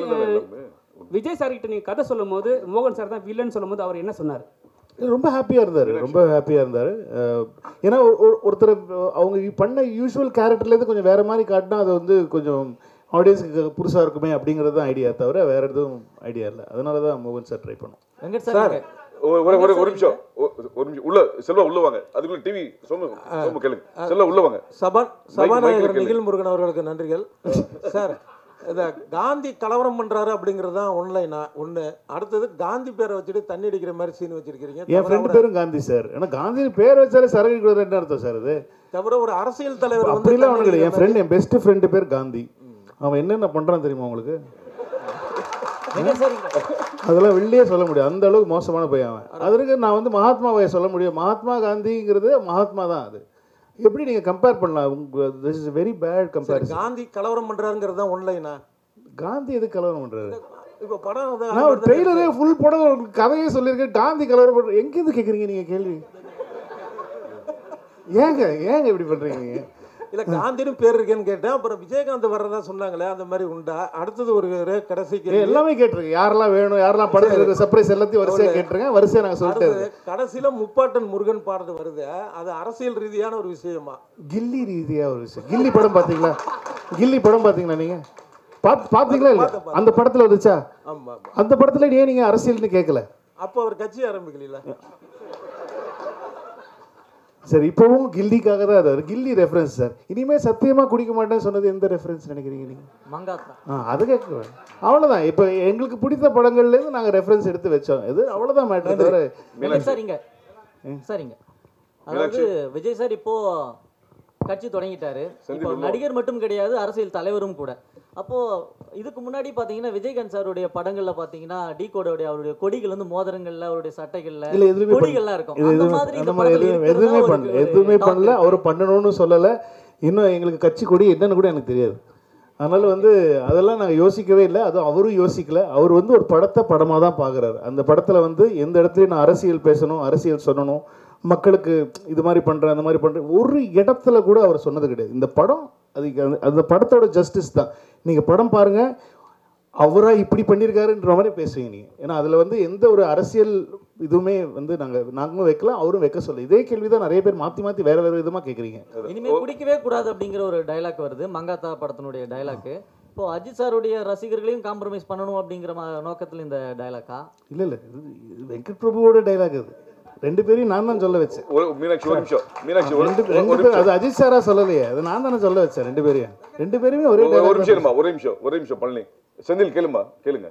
[SPEAKER 5] விஜய் சார் கிட்ட நீங்க கதை சொல்லும் போது மோகன் சார் தான் வில்லன் சொல்லும் போது அவர் என்ன சொன்னார்
[SPEAKER 4] ரொம்ப ஹாப்பியாக இருந்தார் ரொம்ப ஹாப்பியாக இருந்தார் ஏன்னா ஒரு- ஒரு- ஒருத்தர் அவங்க பண்ண யூஷுவல் கேரக்டர்லேருந்து கொஞ்சம் வேறு மாதிரி காட்டினா அது வந்து கொஞ்சம் ஆடியன்ஸுக்கு புதுசாக இருக்குமே அப்படிங்கிறது தான் ஐடியா தவிர வேறு எதுவும் ஐடியா இல்லை அதனால தான் மோகன் சார் ட்ரை பண்ணோம்
[SPEAKER 7] வெங்கட்
[SPEAKER 10] சார்
[SPEAKER 7] சார்
[SPEAKER 10] ஒரு ஒரு ஒரு ஒரு நிமிஷம் ஒ- ஒரு நிமிஷம் உள்ள செல்வா உள்ள வாங்க அதுக்குள்ள டிவி சோமு சோமு கேளுங்க செல்வா உள்ள வாங்க
[SPEAKER 13] சபா
[SPEAKER 10] மைக்
[SPEAKER 13] சபாநாயகர்
[SPEAKER 10] கேளுங்க.
[SPEAKER 13] நிகில் முருகன் அவர்களுக்கு நன்றிகள் சார் இந்த காந்தி கலவரம் பண்றாரு அப்படிங்கிறது தான் ஒன்லைனா ஒன்று அடுத்தது காந்தி பேரை வச்சுட்டு தண்ணி அடிக்கிற மாதிரி சீன் வச்சிருக்கிறீங்க
[SPEAKER 4] என் ஃப்ரெண்டு பேரும் காந்தி சார் ஏன்னா காந்தி பேர் வச்சாலே சரக்கு கொடுக்குறது என்ன அர்த்தம் சார் அது
[SPEAKER 13] தவிர ஒரு அரசியல் தலைவர் வந்து
[SPEAKER 4] அப்படிலாம்
[SPEAKER 13] தண்ணி
[SPEAKER 4] ஒன்றும் கிடையாது என்
[SPEAKER 13] அடிக்கிற
[SPEAKER 4] ஃப்ரெண்ட் என் பெஸ்ட் ஃப்ரெண்டு பேர் காந்தி அவன் என்னென்ன பண்ணுறான் தெரியுமா உங்களுக்கு
[SPEAKER 7] வெங்கட் சார் இங்க
[SPEAKER 4] அதெல்லாம் வெளியே சொல்ல முடியாது அந்த அளவுக்கு மோசமான பையன் அவன் அதற்கு நான் வந்து மகாத்மாவை சொல்ல முடியும் மகாத்மா காந்திங்கிறது மகாத்மா தான் அது எப்படி நீங்கள் கம்பேர் பண்ணலாம் உங்க திஸ் இஸ் வெரி பேட்
[SPEAKER 13] மாதிரி-
[SPEAKER 4] கம்பேரிசன்
[SPEAKER 13] காந்தி கலவரம் பண்றாருங்கிறது தான் ஒன்லைனா
[SPEAKER 4] காந்தி எது கலவரம் பண்ணுறாரு
[SPEAKER 13] இப்போ படம் வந்து
[SPEAKER 4] நான் ஒரு ட்ரெய்லரே ஃபுல் படம் ஒரு கதையே சொல்லியிருக்கேன் காந்தி கலவரம் பண்ணுற எங்கேருந்து கேட்குறீங்க நீங்கள் கேள்வி ஏங்க ஏங்க இப்படி பண்ணுறீங்க நீங்கள்
[SPEAKER 13] இல்ல காந்தின்னு பேர் இருக்கேன்னு கேட்டேன் அப்புறம் விஜயகாந்த் வர்றதா சொன்னாங்களே அந்த மாதிரி உண்டா அடுத்தது ஒரு ரே- கடைசி
[SPEAKER 4] ஏ,
[SPEAKER 13] கேள்வி.
[SPEAKER 4] எல்லாமே கேட்டிருக்கேன் யாரெல்லாம் வேணும் யாரெல்லாம் படத்தில் இருக்கிற சர்ப்ரைஸ் எல்லாத்தையும் வரிசையாக கேட்டிருக்கேன் வரிசையாக நாங்கள் சொல்லிட்டு
[SPEAKER 13] அடுத்தது கடைசியில முப்பாட்டன் முருகன் பாடுறது வருது அது அரசியல் ரீதியான ஒரு விஷயமா
[SPEAKER 4] கில்லி ரீதியாக ஒரு விஷயம் கில்லி படம் பார்த்தீங்களா கில்லி படம் பார்த்தீங்களா நீங்கள் பார்த்து பார்த்தீங்களா இல்லை அந்த படத்தில் வந்துச்சா
[SPEAKER 13] ஆமா ஆமா
[SPEAKER 4] அந்த படத்தில் ஏன் நீங்கள் அரசியல்னு கேட்கல
[SPEAKER 13] அப்போ அவர் கட்சி ஆரம்பிக்கல
[SPEAKER 4] சரி இப்போவும் கில்லிக்காக தான் அது கில்லி ரெஃபரன்ஸ் சார் இனிமேல் சத்தியமாக குடிக்க மாட்டேன்னு சொன்னது எந்த ரெஃபரன்ஸ் நினைக்கிறீங்க நீங்கள்
[SPEAKER 7] மங்காத்தா
[SPEAKER 4] ஆ அது கேட்க அவ்வளோதான் இப்போ எங்களுக்கு பிடித்த படங்கள்லேருந்து நாங்கள் ரெஃபரன்ஸ் எடுத்து வச்சோம் இது அவ்வளோதான் மேட்டர் தவிர
[SPEAKER 7] வெங்கட் சார் இங்க சார் இங்க அதாவது விஜய் சார் இப்போ கட்சி தொடங்கிட்டாரு இப்போ நடிகர் மட்டும் கிடையாது அரசியல் தலைவரும் கூட அப்போ இதுக்கு முன்னாடி பாத்தீங்கன்னா விஜயகாந்த் சாருடைய படங்கள்ல பாத்தீங்கன்னா டி கோடோடைய அவருடைய கொடிகள் வந்து மோதிரங்கள்ல அவருடைய சட்டைகள்ல
[SPEAKER 4] இல்லை எதுவுமே பண்ணல.
[SPEAKER 7] கொடிகள்லாம் இருக்கும்
[SPEAKER 4] இது
[SPEAKER 7] அந்த
[SPEAKER 4] எதுவுமே
[SPEAKER 7] மாதிரி
[SPEAKER 4] அந்த
[SPEAKER 7] இந்த
[SPEAKER 4] மாதிரி
[SPEAKER 7] படத்துல
[SPEAKER 4] எதுவுமே எதுவுமே
[SPEAKER 7] இருக்கிறதா
[SPEAKER 4] பண்ணல
[SPEAKER 7] ஒரு-
[SPEAKER 4] எதுவுமே
[SPEAKER 7] ஒரு talk
[SPEAKER 4] பண்ணல
[SPEAKER 7] இருக்கு.
[SPEAKER 4] அவர் பண்ணணும்னு சொல்லலை இன்னும் எங்களுக்கு கட்சி கொடி என்னன்னு கூட எனக்கு தெரியாது அதனால வந்து அதெல்லாம் நாங்கள் யோசிக்கவே இல்லை அதுவும் அவரும் யோசிக்கல அவர் வந்து ஒரு படத்தை படமாக தான் பார்க்குறாரு அந்த படத்தில் வந்து எந்த இடத்துலையும் நான் அரசியல் பேசணும் அரசியல் சொல்லணும் மக்களுக்கு இது மாதிரி பண்ணுறேன் அந்த மாதிரி பண்ணுறேன் ஒரு இடத்துல கூட அவர் சொன்னது கிடையாது இந்த படம் அதுக்கு அந்த- அந்த படத்தோட ஜஸ்டிஸ் தான் நீங்கள் படம் பாருங்கள் அவராக இப்படி பண்ணியிருக்காருன்ற மாதிரி பேசுவீங்க நீங்கள் ஏன்னா அதில் வந்து எந்த ஒரு அரசியல் இதுவுமே வந்து நாங்கள் நாங்களும் வைக்கல அவரும் வைக்க சொல்ல இதே கேள்வி தான் நிறைய பேர் மாற்றி மாற்றி வேறு வேறு விதமாக கேட்குறீங்க
[SPEAKER 7] இனிமே குடிக்கவே கூடாது அப்படிங்கிற ஒரு டயலாக் வருது மங்காத்தா படத்தினுடைய டயலாக் இப்போ அஜித் சாருடைய ரசிகர்களையும் காம்ப்ரமைஸ் பண்ணணும் அப்படிங்கிற ம- நோக்கத்துல இந்த டயலாக்கா
[SPEAKER 4] இல்லை இல்லை இது இது வெங்கட் பிரபுவோட டைலாக் அது ரெண்டு பேரையும் நான் தான் சொல்ல வச்சேன்
[SPEAKER 10] ஒரு மீனாட்சி ஒரு நிமிஷம் மீனாட்சி ஒரு
[SPEAKER 4] ரெண்டு
[SPEAKER 10] ஒரு
[SPEAKER 4] ரெண்டு
[SPEAKER 10] ஒரு
[SPEAKER 4] பேர்
[SPEAKER 10] நிமிஷம்
[SPEAKER 4] அது அஜித் சாரா சொல்லலையே அது நான் தானே சொல்ல வச்சேன் ரெண்டு பேரையும் ரெண்டு பேருமே ஒரே
[SPEAKER 10] ஒரு- ஒரு
[SPEAKER 4] dialogue
[SPEAKER 10] நிமிஷம்
[SPEAKER 4] தான்
[SPEAKER 10] இருமா ஒரே நிமிஷம் ஒரே நிமிஷம் பழனி செந்தில் கேளுமா கேளுங்க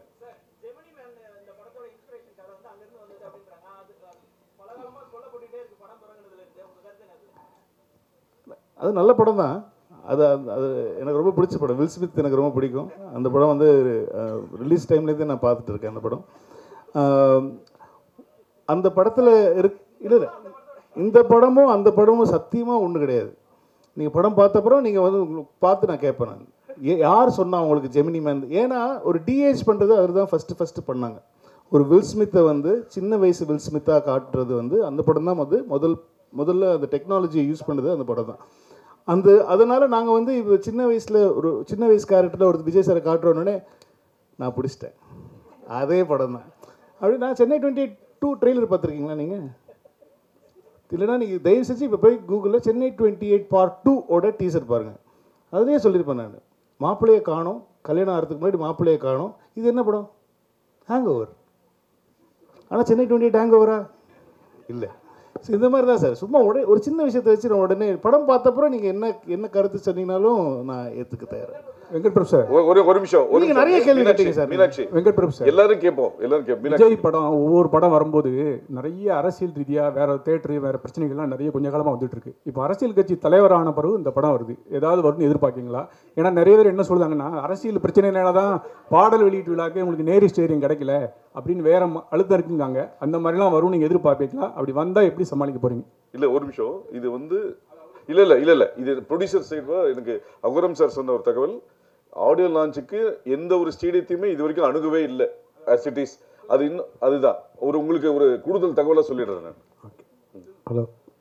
[SPEAKER 4] அது நல்ல படம் தான் அது அது- அது எனக்கு ரொம்ப பிடிச்ச படம் வில் ஸ்மித் எனக்கு ரொம்ப பிடிக்கும் அந்த படம் வந்து ரிலீஸ் டைம்லேருந்தே நான் பார்த்துட்டு இருக்கேன் அந்த படம் ஆஹ், அந்த படத்தில் இருக் இல்லை இல்லை இந்த படமும் அந்த படமும் சத்தியமாக ஒன்று கிடையாது நீங்கள் படம் பார்த்தப்பறம் நீங்கள் வந்து உங்களுக்கு பார்த்து நான் கேட்பேன் நான் ஏ- யார் சொன்னா உங்களுக்கு ஜெமினி மேன் ஏன்னா ஒரு டிஏஜ் பண்ணுறது அவர் தான் ஃபஸ்ட்டு ஃபஸ்ட்டு பண்ணாங்க ஒரு வில் ஸ்மித்தை வந்து சின்ன வயசு வில் ஸ்மித்தாக காட்டுறது வந்து அந்த படம் தான் வந்து முதல் முதல்ல அந்த டெக்னாலஜியை யூஸ் பண்ணது அந்த படம் தான் அந்த அதனால் நாங்கள் வந்து இப்போ சின்ன வயசில் ஒரு சின்ன வயசு கேரக்டரில் ஒரு விஜய் சாரை காட்டுறோன்னே நான் பிடிச்சிட்டேன் அதே படம் தான் அப்படி நான் சென்னை டுவெண்ட்டி டூ ட்ரெய்லர் பார்த்துருக்கீங்களா நீங்கள் இல்லைன்னா நீங்கள் தயவு செஞ்சு இப்போ போய் கூகுளில் Chennai twenty eight part two ஓட டீசர் பாருங்கள் அதுலேயே சொல்லியிருப்பேன் நான் மாப்பிள்ளையை காணோம் கல்யாணம் ஆகிறதுக்கு முன்னாடி மாப்பிள்ளையை காணோம் இது என்ன படம் ஹேங் ஓவர் ஆனால் சென்னை டுவெண்ட்டி எயிட் ஹேங் ஓவரா இல்லை ஸோ இந்த மாதிரி தான் சார் சும்மா உடனே ஒரு சின்ன விஷயத்தை வச்சு நான் உடனே படம் பார்த்தப்பறம் நீங்கள் என்ன என்ன கருத்து சொன்னீங்கனாலும் நான் ஏற்றுக்க தயார்
[SPEAKER 14] வெங்கட் பிரபு சார்
[SPEAKER 10] ஒரு- ஒரு ஒரு நிமிஷம் ஒரு
[SPEAKER 4] நீங்க
[SPEAKER 10] நிமிஷம்.
[SPEAKER 4] நிறைய கேள்வி
[SPEAKER 10] மீனாட்சி,
[SPEAKER 4] கேட்டீங்க சார்.
[SPEAKER 10] மீனாட்சி
[SPEAKER 14] வெங்கட் பிரபு சார்
[SPEAKER 10] எல்லாரும் கேட்போம் எல்லாரும் கேட்போம் மீனாட்சி
[SPEAKER 14] விஜய் படம் ஒவ்வொரு படம் வரும்போது நிறைய அரசியல் ரீதியாக வேற தேட்டரு வேற பிரச்சனைகள்லாம் நிறைய கொஞ்ச காலமாக வந்துட்டு இருக்கு இப்போ அரசியல் கட்சி தலைவரான பிறகு இந்த படம் வருது ஏதாவது வரும்னு எதிர்பார்க்கீங்களா ஏன்னா நிறைய பேர் என்ன சொல்லுதாங்கன்னா அரசியல் பிரச்சனைனால தான் பாடல் வெளியீட்டு விழாக்கு உங்களுக்கு நேரி ஸ்டேரியம் கிடைக்கல அப்படின்னு வேற ம- அழுத்தம் இருக்குங்காங்க அந்த மாதிரிலாம் வரும் நீங்கள் எதிர்பார்ப்பீங்களா அப்படி வந்தால் எப்படி சமாளிக்க போறீங்க
[SPEAKER 10] இல்ல ஒரு நிமிஷம் இது வந்து இல்ல இல்ல இல்ல இல்ல இது ப்ரொடியூசர் சைடு எனக்கு அகுரம் சார் சொன்ன ஒரு தகவல் ஆடியோ லான்ச்சுக்கு எந்த ஒரு ஸ்டேடியத்தையுமே இது வரைக்கும் அணுகவே இல்லை as it is அது இன்னும் அதுதான் ஒரு உங்களுக்கு ஒரு கூடுதல் தகவலா சொல்லிடுறேன் நான்
[SPEAKER 14] ஹலோ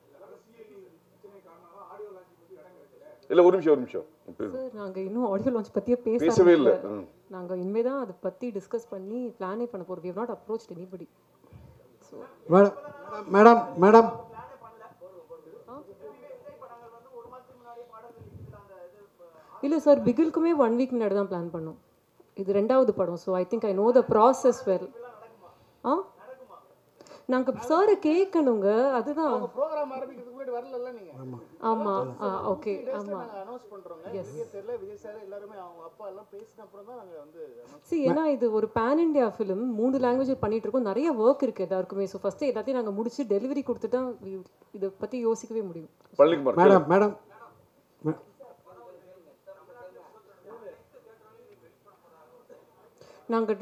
[SPEAKER 10] இல்ல ஒரு நிமிஷம் ஒரு நிமிஷம்
[SPEAKER 1] சார் நாங்கள் இன்னும் ஆடியோ லான்ச் பற்றியே பேச
[SPEAKER 10] பேசவே இல்ல.
[SPEAKER 1] ஆரம்பிக்கல.
[SPEAKER 10] ம்.
[SPEAKER 1] நாங்கள் இனிமே தான் அதை பற்றி டிஸ்கஸ் பண்ணி பிளானே பண்ண போகிறோம் we not approach anybody so
[SPEAKER 15] madam madam madam
[SPEAKER 1] இல்லை சார் பிகிலுக்குமே ஒன் வீக் முன்னாடி தான் பிளான் பண்ணோம் இது ரெண்டாவது படம் so I think I know the process well ஆ நாங்கள் சாரை கேட்கணுங்க அதுதான்
[SPEAKER 4] ப்ரோக்ராம் ஆரம்பிக்கிறதுக்கு முன்னாடி வரல நீங்க
[SPEAKER 1] ஆமாம் ஆ ஓகே ஆமாம்
[SPEAKER 4] அனௌன்ஸ் பண்றோங்க
[SPEAKER 1] Yes.
[SPEAKER 4] விஜய் தெரியல விஜய் சார் எல்லாருமே அவங்க அப்பா எல்லாம் பேசின அப்புறம் தான் நாங்க வந்து announce
[SPEAKER 1] சி ஏன்னா இது ஒரு பேன் இண்டியா ஃபிலிம் மூணு லாங்குவேஜ் பண்ணிட்டு இருக்கோம் நிறைய ஒர்க் இருக்கு எல்லாருக்குமே ஸோ ஃபர்ஸ்ட் எல்லாத்தையும் நாங்கள் முடிச்சு டெலிவரி கொடுத்துட்டா we- இதை பற்றி யோசிக்கவே முடியும்
[SPEAKER 10] பழனிக்குமார்
[SPEAKER 15] மேடம் மேடம்
[SPEAKER 1] நாங்கள்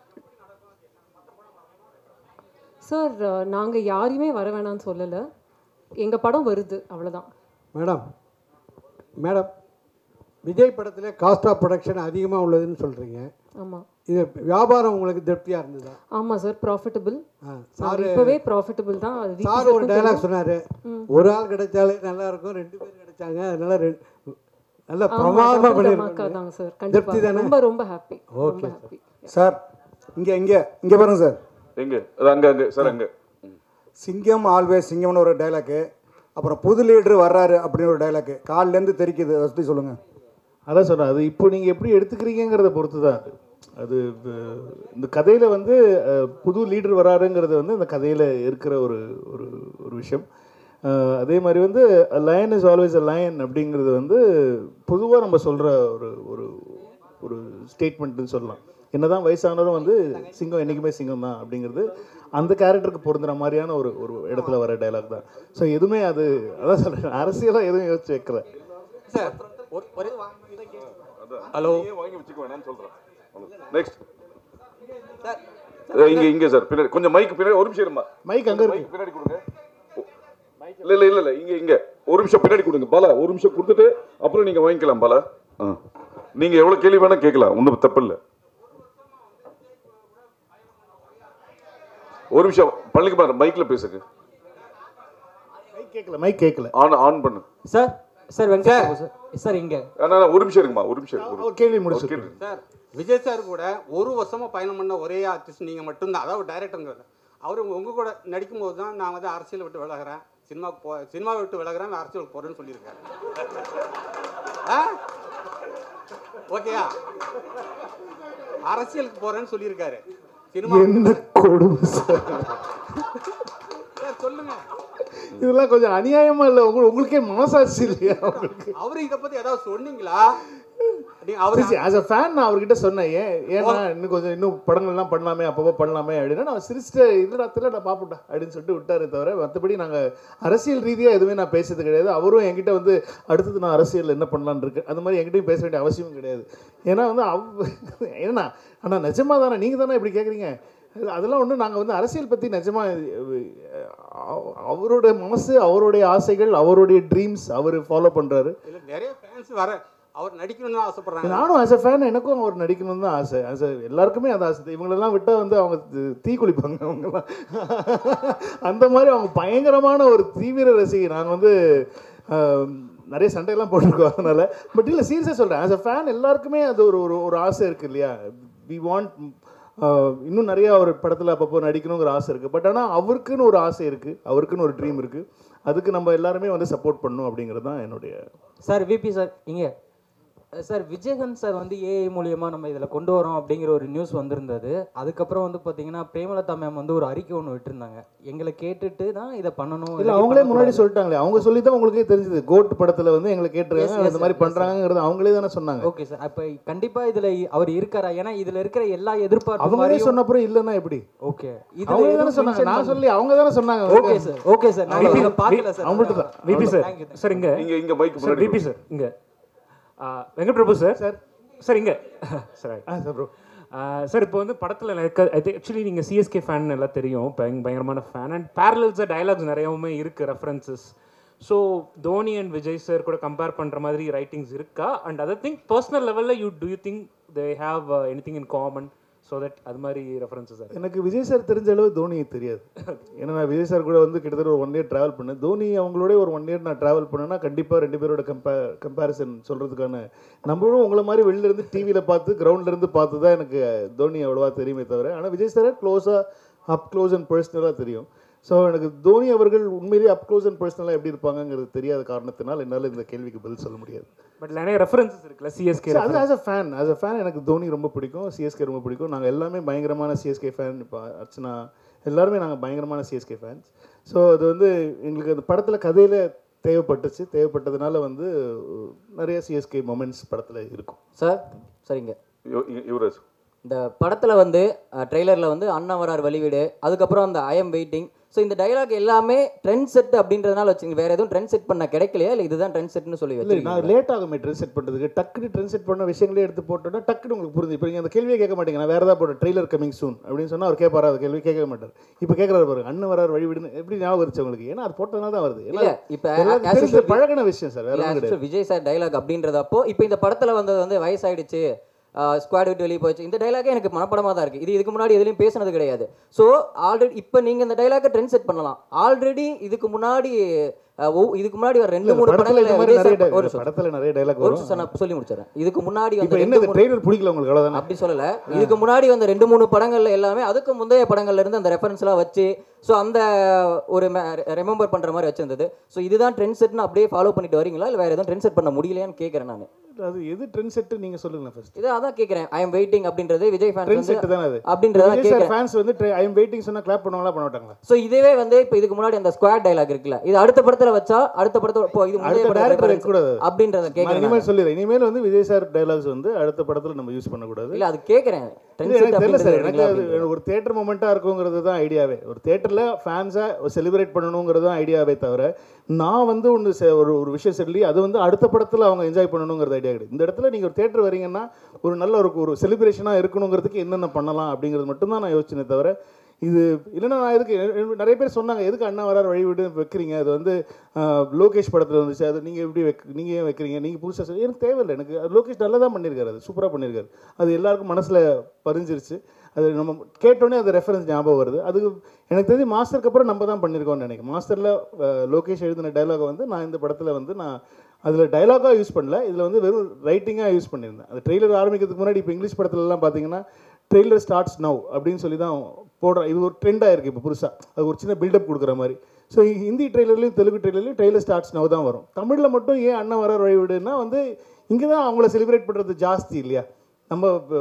[SPEAKER 1] சார் நாங்கள் யாரையுமே வர வேணாம்னு சொல்லலை எங்கள் படம் வருது அவ்வளோதான்
[SPEAKER 15] மேடம் மேடம் விஜய் படத்தில் காஸ்ட் ஆஃப் ப்ரொடக்ஷன் அதிகமாக உள்ளதுன்னு சொல்கிறீங்க
[SPEAKER 1] ஆமாம்
[SPEAKER 15] இது வியாபாரம் உங்களுக்கு திருப்தியாக இருந்ததா
[SPEAKER 1] ஆமாம் சார் ப்ராஃபிட்டபிள்
[SPEAKER 15] சார்
[SPEAKER 1] இப்போவே ப்ராஃபிட்டபிள் தான் அது VP
[SPEAKER 15] சார் ஒரு
[SPEAKER 1] sir க்கும்
[SPEAKER 15] டைலாக்
[SPEAKER 1] தெரியும்.
[SPEAKER 15] சொன்னார்
[SPEAKER 1] ம்.
[SPEAKER 15] ஒரு ஆள் கிடைச்சாலே நல்லா இருக்கும் ரெண்டு பேர் கிடைச்சாங்க அதனால ரெண்டு நல்ல
[SPEAKER 1] ஆமா,
[SPEAKER 15] பிரமாதமாக
[SPEAKER 1] double
[SPEAKER 15] பண்ணியிருக்காங்க
[SPEAKER 1] தமாக்காதாங்க சார்
[SPEAKER 15] திருப்தி
[SPEAKER 1] கண்டிப்பாக
[SPEAKER 15] தானே
[SPEAKER 1] ரொம்ப ரொம்ப ஹாப்பி ரொம்ப
[SPEAKER 15] ஓகே
[SPEAKER 1] ஹாப்பி
[SPEAKER 16] சார் இங்கே இங்கே இங்கே பாருங்க சார்
[SPEAKER 10] எங்க அது அங்க அங்க சார் அங்க
[SPEAKER 16] சிங்கம் ஆல்வேஸ் சிங்கம்னு ஒரு டைலாக்கு அப்புறம் புது லீடர் வர்றாரு அப்படின்னு ஒரு டைலாக்கு காலிலேருந்து தெரிக்குது அதை பற்றி சொல்லுங்கள்
[SPEAKER 2] அதான் சொன்னேன் அது இப்போ நீங்கள் எப்படி எடுத்துக்கிறீங்கிறத பொறுத்து தான் அது அது அஹ், இந்த கதையில் வந்து அஹ், புது லீடர் வராருங்கிறது வந்து இந்த கதையில் இருக்கிற ஒரு ஒரு ஒரு விஷயம் அஹ், அதே மாதிரி வந்து lion is always a lion அப்படிங்கிறது வந்து பொதுவாக நம்ம சொல்கிற ஒரு ஒரு ஒரு ஸ்டேட்மெண்ட்னு சொல்லலாம் என்னதான் வயசானதும் வந்து சிங்கம் என்றைக்குமே சிங்கம் தான் அப்படிங்கிறது அந்த கேரக்டருக்கு பொருந்துற மாதிரியான ஒரு ஒரு இடத்துல வர டைலாக் தான் ஸோ எதுவுமே அது அதான் சொல்கிறேன் அரசியலாக எதுவும் யோசிச்சு வைக்கல
[SPEAKER 17] சார் ஒரு ஒரே
[SPEAKER 10] ஹலோ வாங்கி வச்சுக்க வேணாம்னு சொல்றேன் நெக்ஸ்ட் இங்க இங்க சார் பின்னாடி கொஞ்சம் மைக் பின்னாடி ஒரு நிமிஷம் இருமா
[SPEAKER 2] மைக் அங்க இருக்கு
[SPEAKER 10] மைக் பின்னாடி கொடுங்க இல்ல இல்ல இல்ல இல்ல இங்க இங்க ஒரு நிமிஷம் பின்னாடி கொடுங்க பாலா ஒரு நிமிஷம் கொடுத்துட்டு அப்புறம் நீங்க வாங்கிக்கலாம் பாலா ஆ. நீங்க எவ்வளவு கேள்வி வேணா கேட்கலாம் ஒன்றும் தப்பு இல்ல ஒரு நிமிஷம் பழனிக்குமார் மைக்ல பேசுங்க
[SPEAKER 2] மைக் கேட்கல மைக் கேட்கல
[SPEAKER 10] ஆன் ஆன் பண்ணு
[SPEAKER 7] sir sir Venkat sir sir இங்கே
[SPEAKER 10] ஆனா ஒரு நிமிஷம் இருக்குமா ஒரு நிமிஷம் இருக்கு. ஒரு-
[SPEAKER 2] கேள்வி
[SPEAKER 10] ஒரு கேள்வி.
[SPEAKER 17] சார் விஜய் சார் கூட ஒரு வருஷமா பயணம் பண்ண ஒரே ஆர்டிஸ்ட் நீங்கள் மட்டும்தான் அதாவது டைரக்டருங்கிறது அவர் உங்கள் கூட நடிக்கும்போது தான் நான் வந்து அரசியலை விட்டு விலகுறேன் சினிமாவுக்கு போ சினிமாவை விட்டு விலகுறேன் அரசியலுக்கு போகிறேன்னு சொல்லியிருக்காரு ஆ ஓகேயா அரசியலுக்கு போகிறேன்னு சொல்லியிருக்காரு சினிமா
[SPEAKER 2] என்ன கொடுமை சார்
[SPEAKER 17] சார் சொல்லுங்க
[SPEAKER 2] இதெல்லாம் கொஞ்சம் அநியாயமா இல்லை உங்களுக்கு உங்களுக்கே மனசாட்சி இல்லையா உங்களுக்கு
[SPEAKER 17] அவரு இதை பற்றி ஏதாவது சொன்னீங்களா நீ அவர்
[SPEAKER 2] ஆஸ் அ ஃபேன் நான் அவர்கிட்ட சொன்னேன் ஏன் ஏன்னா இன்னும் கொஞ்சம் இன்னும் படங்கள்லாம் பண்ணலாமே அப்பப்போ பண்ணலாமே அப்படின்னா நான் சிரிச்சிட்டு இல்லடா தெரியல நான் பாப்புட்டா அப்படின்னு சொல்லிட்டு விட்டாரே தவிர மற்றபடி நாங்கள் அரசியல் ரீதியாக எதுவுமே நான் பேசுறது கிடையாது அவரும் என்கிட்ட வந்து அடுத்தது நான் அரசியல் என்ன பண்ணலான்னு இருக்கு அந்த மாதிரி என்கிட்டயும் பேச வேண்டிய அவசியமும் கிடையாது ஏன்னா வந்து அவ் ஏன்னா ஆனால் நிஜமா தானே நீங்கள் தானே இப்படி கேட்குறீங்க அதெல்லாம் ஒன்றும் நாங்கள் வந்து அரசியல் பற்றி நிஜமா அவ- அவரோட மனசு அவருடைய ஆசைகள் அவருடைய ட்ரீம்ஸ் அவர் ஃபாலோ பண்ணுறாரு
[SPEAKER 17] இல்லை நிறைய ஃபேன்ஸ் வர அவர் நடிக்கணும்னு தான் ஆசைப்படுறாங்க
[SPEAKER 2] நானும் ஆஸ் அ ஃபேன் எனக்கும் அவர் நடிக்கணும்னு தான் ஆசை ஆஸ் எல்லாருக்குமே அது ஆசை இவங்களெல்லாம் விட்டால் வந்து அவங்க தி- தீ குளிப்பாங்க அவங்கெல்லாம் அந்த மாதிரி அவங்க பயங்கரமான ஒரு தீவிர ரசிகை நான் வந்து ஆம், நிறைய சண்டையெல்லாம் போட்டிருக்கோம் அதனால பட் இல்லை சீரியஸாக சொல்கிறேன் ஆஸ் அ ஃபேன் எல்லாருக்குமே அது ஒரு ஒரு ஒரு ஆசை இருக்குது இல்லையா வி வாண்ட் இன்னும் நிறைய அவர் படத்தில் அப்பப்போ நடிக்கணுங்கிற ஆசை இருக்குது பட் ஆனால் அவருக்குன்னு ஒரு ஆசை இருக்குது அவருக்குன்னு ஒரு ட்ரீம் இருக்குது அதுக்கு நம்ம எல்லாருமே வந்து சப்போர்ட் பண்ணணும் அப்படிங்கிறது தான் என்னுடைய
[SPEAKER 7] சார் விபி சார் இங்கே சார் விஜயகாந்த் சார் வந்து ஏஐ மூலியமா நம்ம இதில் கொண்டு வரோம் அப்படிங்கிற ஒரு நியூஸ் வந்திருந்தது அதுக்கப்புறம் வந்து பார்த்தீங்கன்னா பிரேமலதா மேம் வந்து ஒரு அறிக்கை ஒன்று விட்டுருந்தாங்க எங்களை கேட்டுட்டு தான் இதை பண்ணணும்
[SPEAKER 2] இல்ல
[SPEAKER 7] இல்லாட்டி
[SPEAKER 2] அவங்களே முன்னாடி
[SPEAKER 7] பண்ணக்கூடாது.
[SPEAKER 2] சொல்லிட்டாங்களே அவங்க சொல்லி தான் உங்களுக்கே தெரிஞ்சது கோட் படத்துல வந்து எங்களை
[SPEAKER 7] Yes,
[SPEAKER 2] கேட்டிருக்காங்க
[SPEAKER 7] yes,
[SPEAKER 2] இந்த மாதிரி
[SPEAKER 7] sir. Yes, sir.
[SPEAKER 2] பண்றாங்கிறது அவங்களே தானே சொன்னாங்க
[SPEAKER 7] ஓகே சார் அப்போ கண்டிப்பா இதுல அவர் இருக்காரா ஏன்னா இதுல இருக்கிற எல்லா எதிர்பார்ப்பு
[SPEAKER 2] அவங்களே
[SPEAKER 7] மாதிரியும்
[SPEAKER 2] சொன்ன அப்புறம் இல்லைன்னா எப்படி
[SPEAKER 7] ஓகே
[SPEAKER 2] அவங்களே தானே சொன்னாங்க நான் சொல்லி அவங்க தானே சொன்னாங்க
[SPEAKER 7] ஓகே சார் ஓகே சார் நான் இதை பார்க்கல சார்
[SPEAKER 2] அவங்கள்ட்ட தான்
[SPEAKER 14] VP sir
[SPEAKER 7] Thank you, thank you.
[SPEAKER 14] Sir இங்க
[SPEAKER 10] இங்க இங்க மைக்
[SPEAKER 14] சார்
[SPEAKER 10] முன்னாடி
[SPEAKER 14] விபி சார் இங்க ஆ, Venkat Prabhu sir sir sir இங்க சார்
[SPEAKER 2] சார் ப்ரோ
[SPEAKER 14] சார் இப்போ வந்து படத்தில் இருக்க அது ஆக்சுவலி நீங்கள் சிஎஸ்கே ஃபேன் எல்லாம் தெரியும் பயங்க பயங்கரமான ஃபேன் அண்ட் பேரலல்ஸாக டயலாக்ஸ் நிறையவுமே இருக்குது references so Dhoni and Vijay sir கூட கம்பேர் பண்ணுற மாதிரி ரைட்டிங்ஸ் இருக்கா அண்ட் அதர் திங் பர்சனல் லெவலில் you do you think they have anything in common so that அது மாதிரி ரெஃபரன்சஸ்
[SPEAKER 2] எனக்கு விஜய் சார் தெரிஞ்ச அளவு தோனி தெரியாது ஏன்னா நான் விஜய் சார் கூட வந்து கிட்டத்தட்ட ஒரு ஒன் இயர் ட்ராவல் பண்ணேன் தோனி அவங்களோட ஒரு ஒன் இயர் நான் ட்ராவல் பண்ணேன்னா கண்டிப்பாக ரெண்டு பேரோட கம்பே கம்பேரிசன் சொல்கிறதுக்கான நம்மளும் உங்களை மாதிரி வெளில இருந்து டிவியில் பார்த்து கிரவுண்ட்ல இருந்து பார்த்து தான் எனக்கு தோனி அவ்வளோவா தெரியுமே தவிர ஆனால் விஜய் சாரை க்ளோஸாக அப் க்ளோஸ் அண்ட் பர்சனலாக தெரியும் ஸோ எனக்கு தோனி அவர்கள் உண்மையிலேயே அப் க்ளோஸ் அண்ட் பர்சனலாக எப்படி இருப்பாங்கங்கிறது தெரியாத காரணத்தினால் என்னால் இந்த கேள்விக்கு பதில் சொல்ல முடியாது
[SPEAKER 14] பட் நிறைய ரெஃபரன்சஸ் இருக்குல்ல சிஎஸ்கே
[SPEAKER 2] So, அது as a fan as a fan எனக்கு தோனி ரொம்ப பிடிக்கும் சிஎஸ்கே ரொம்ப பிடிக்கும் நாங்கள் எல்லாமே பயங்கரமான சிஎஸ்கே ஃபேன் இப்போ அர்ச்சனா எல்லாருமே நாங்கள் பயங்கரமான சிஎஸ்கே ஃபேன்ஸ் ஸோ அது வந்து எங்களுக்கு அந்த படத்தில் கதையில் தேவைப்பட்டுச்சு தேவைப்பட்டதுனால வந்து நிறைய சிஎஸ்கே மொமெண்ட்ஸ் படத்தில் இருக்கும்
[SPEAKER 7] சார் சரிங்க
[SPEAKER 10] யுவராஜ்
[SPEAKER 7] இந்த படத்தில் வந்து ட்ரெய்லரில் வந்து அண்ணா வரார் வழிவிடு அதுக்கப்புறம் அந்த ஐ எம் வெயிட்டிங் ஸோ இந்த டைலாக் எல்லாமே ட்ரெண்ட் செட் அப்படின்றதுனால வச்சுங்க வேற எதுவும் ட்ரெண்ட் செட் பண்ண கிடைக்கலையா இல்லை இதுதான் ட்ரெண்ட் செட்னு சொல்லி
[SPEAKER 2] இல்லை
[SPEAKER 7] வச்சிருக்கீங்களா?
[SPEAKER 2] நான் லேட் ஆகுமே ட்ரெண்ட் செட் பண்ணுறதுக்கு டக்குனு ட்ரெண்ட் செட் பண்ண விஷயங்களே எடுத்து போட்டோன்னா டக்குனு உங்களுக்கு புரிஞ்சு இப்போ நீங்கள் அந்த கேள்வியே கேட்க மாட்டீங்க நான் வேறு ஏதாவது போட்டேன் ட்ரெய்லர் கமிங் சூன் அப்படின்னு சொன்னால் அவர் கேட்பாரா அந்த கேள்வி கேட்க மாட்டார் இப்போ கேட்குறாரு பாருங்க அண்ணன் வரார் வழி விடுன்னு எப்படி ஞாபகம் இருந்துச்சு உங்களுக்கு ஏன்னா அது போட்டதுனால தான் வருது ஏன்னா
[SPEAKER 7] இல்ல இப்ப
[SPEAKER 2] எல்லாருக்கும்
[SPEAKER 7] as
[SPEAKER 2] தெரிஞ்ச
[SPEAKER 7] usual
[SPEAKER 2] பழகின விஷயம் சார் வேற
[SPEAKER 7] இல்ல,
[SPEAKER 2] ஒன்றும்
[SPEAKER 7] as usual
[SPEAKER 2] கிடையாது
[SPEAKER 7] விஜய் சார் டைலாக் அப்படின்றதப்போ இப்போ இந்த படத்துல வந்தது வந்து வயசாயிடுச்சு ஸ்குவாட் விட்டு வெளியே போயிடுச்சு இந்த டைலாகே எனக்கு மனப்படமாக தான் இருக்குது இது இதுக்கு முன்னாடி எதுலையும் பேசுனது கிடையாது ஸோ ஆல்ரெடி இப்போ நீங்கள் இந்த டைலாக்கை ட்ரெண்ட் செட் பண்ணலாம் ஆல்ரெடி இதுக்கு முன்னாடி அஹ், ஒவ்- இதுக்கு முன்னாடி ஒரு ரெண்டு
[SPEAKER 2] இல்ல,
[SPEAKER 7] மூணு
[SPEAKER 2] படத்துல
[SPEAKER 7] படங்கள்
[SPEAKER 2] இந்த மாதிரி
[SPEAKER 7] விஜய் சார்
[SPEAKER 2] நிறைய
[SPEAKER 7] ஒரு
[SPEAKER 2] di-
[SPEAKER 7] நிமிஷம்.
[SPEAKER 2] படத்துல நிறைய dialogue
[SPEAKER 7] ஒரு
[SPEAKER 2] வரும்.
[SPEAKER 7] நிமிஷம் நான் சொல்லி முடிச்சிடறேன் இதுக்கு முன்னாடி
[SPEAKER 2] இப்போ
[SPEAKER 7] வந்து
[SPEAKER 2] என்ன இந்த ட்ரெய்லர் பிடிக்கல உங்களுக்கு அவ்வளோதானே
[SPEAKER 7] அப்படி சொல்லல இதுக்கு முன்னாடி வந்த ரெண்டு மூணு படங்கள்ல எல்லாமே அதுக்கு முந்தைய படங்கள்ல இருந்து அந்த ரெஃபரன்ஸ்லாம் வச்சு ஸோ அந்த ஒரு ரெமெம்பர் பண்ற மாதிரி வச்சிருந்தது ஸோ இதுதான் ட்ரெண்ட் செட்னு அப்படியே ஃபாலோ பண்ணிட்டு வரீங்களா இல்லை வேற எதுவும் ட்ரெண்ட் செட் பண்ண முடியலையான்னு கேட்குறேன் நான்
[SPEAKER 2] அது எது ட்ரெண்ட் செட் நீங்க சொல்லுங்க ஃபர்ஸ்ட்
[SPEAKER 7] இது அதான் கேட்குறேன் ஐ எம் வெயிட்டிங் அப்படின்றது விஜய்
[SPEAKER 2] ட்ரெண்ட்
[SPEAKER 7] ஃபேன்ஸ்
[SPEAKER 2] செட் தானே அது
[SPEAKER 7] அப்படின்றத
[SPEAKER 2] விஜய் சார்
[SPEAKER 7] கேட்குறேன்
[SPEAKER 2] ஃபேன்ஸ் வந்து ஐ எம் வெயிட்டிங் சொன்னா கிளாப் பண்ணுவாங்களா பண்ண மாட்டாங்களா
[SPEAKER 7] ஸோ இதுவே வந்து இப்போ இதுக்கு முன்னாடி அந்த ஸ்குவாட் டைலாக் இருக்குல்ல இது அடுத்த படத்துல வச்சா அடுத்த படத்துல இப்போ இது முந்தைய
[SPEAKER 2] அடுத்த
[SPEAKER 7] படம்
[SPEAKER 2] டேரக்டர்
[SPEAKER 7] reference
[SPEAKER 2] வைக்கக்கூடாது
[SPEAKER 7] அப்படின்றத
[SPEAKER 2] நான்
[SPEAKER 7] கேட்குறேன்
[SPEAKER 2] இனிமேல் சொல்லிடுறேன் இனிமேல் வந்து விஜய் சார் டைலாக்ஸ் வந்து அடுத்த படத்துல நம்ம யூஸ் பண்ணக்கூடாது
[SPEAKER 7] இல்ல அது கேட்குறேன்
[SPEAKER 2] இல்ல, எனக்கு தெரியல சார் எனக்கு அது ஒரு தேட்டர் மூமெண்ட்டாக இருக்குங்கிறது தான் ஐடியாவே ஒரு தேட்டரில் ஃபேன்ஸை செலிப்ரேட் பண்ணணுங்கிறது தான் ஐடியாவே தவிர நான் வந்து ஒன்று ஒரு ஒரு விஷயம் சொல்லி அது வந்து அடுத்த படத்தில் அவங்க என்ஜாய் பண்ணணுங்கிறது ஐடியா கிடையாது இந்த இடத்துல நீங்கள் ஒரு தேட்டர் வரீங்கன்னா ஒரு நல்ல ஒரு ஒரு செலிப்ரேஷனாக இருக்கணுங்கிறதுக்கு என்னென்ன பண்ணலாம் அப்படிங்கிறது மட்டும்தான் நான் யோசிச்சேனே தவிர இது இல்லைன்னா நான் எதுக்கு எ- நிறைய பேர் சொன்னாங்க எதுக்கு அண்ணா வரார் வழி விடு வைக்கிறீங்க அது வந்து ஆஹ், லோகேஷ் படத்தில் வந்துச்சு அது நீங்கள் எப்படி வைக்க நீங்கள் ஏன் வைக்கிறீங்க நீங்கள் புதுசாக சொல்லி எனக்கு தேவையில்லை எனக்கு அது லோகேஷ் நல்லா தான் பண்ணியிருக்காரு அது சூப்பராக பண்ணியிருக்காரு அது எல்லாருக்கும் மனசில் பதிஞ்சிருச்சு அது நம்ம கேட்டோன்னே அது ரெஃபரன்ஸ் ஞாபகம் வருது அது எனக்கு தெரிஞ்சு மாஸ்டருக்கு அப்புறம் நம்ம தான் பண்ணியிருக்கோம்னு நினைக்கிறேன் மாஸ்டரில் லோகேஷ் எழுதின டைலாகை வந்து நான் இந்த படத்தில் வந்து நான் அதில் டைலாகாக யூஸ் பண்ணல இதில் வந்து வெறும் ரைட்டிங்காக யூஸ் பண்ணியிருந்தேன் அது ட்ரெய்லர் ஆரம்பிக்கிறதுக்கு முன்னாடி இப்போ இங்கிலீஷ் படத்துலலாம் பார்த்தீங்கன்னா ட்ரெய்லர் ஸ்டார்ட்ஸ் நவ் அப்படின்னு சொல்லி தான் போடுற இது ஒரு ட்ரெண்டாக இருக்குது இப்போ புதுசாக அது ஒரு சின்ன பில்டப் கொடுக்குற மாதிரி ஸோ ஹிந்தி ட்ரெய்லர்லையும் தெலுங்கு ட்ரெய்லர்லையும் ட்ரெய்லர் ஸ்டார்ட்ஸ் நவ் தான் வரும் தமிழில் மட்டும் ஏன் அண்ணன் வர வழி விடுன்னா வந்து இங்கே தான் அவங்கள செலிப்ரேட் பண்ணுறது ஜாஸ்தி இல்லையா நம்ம இப்போ,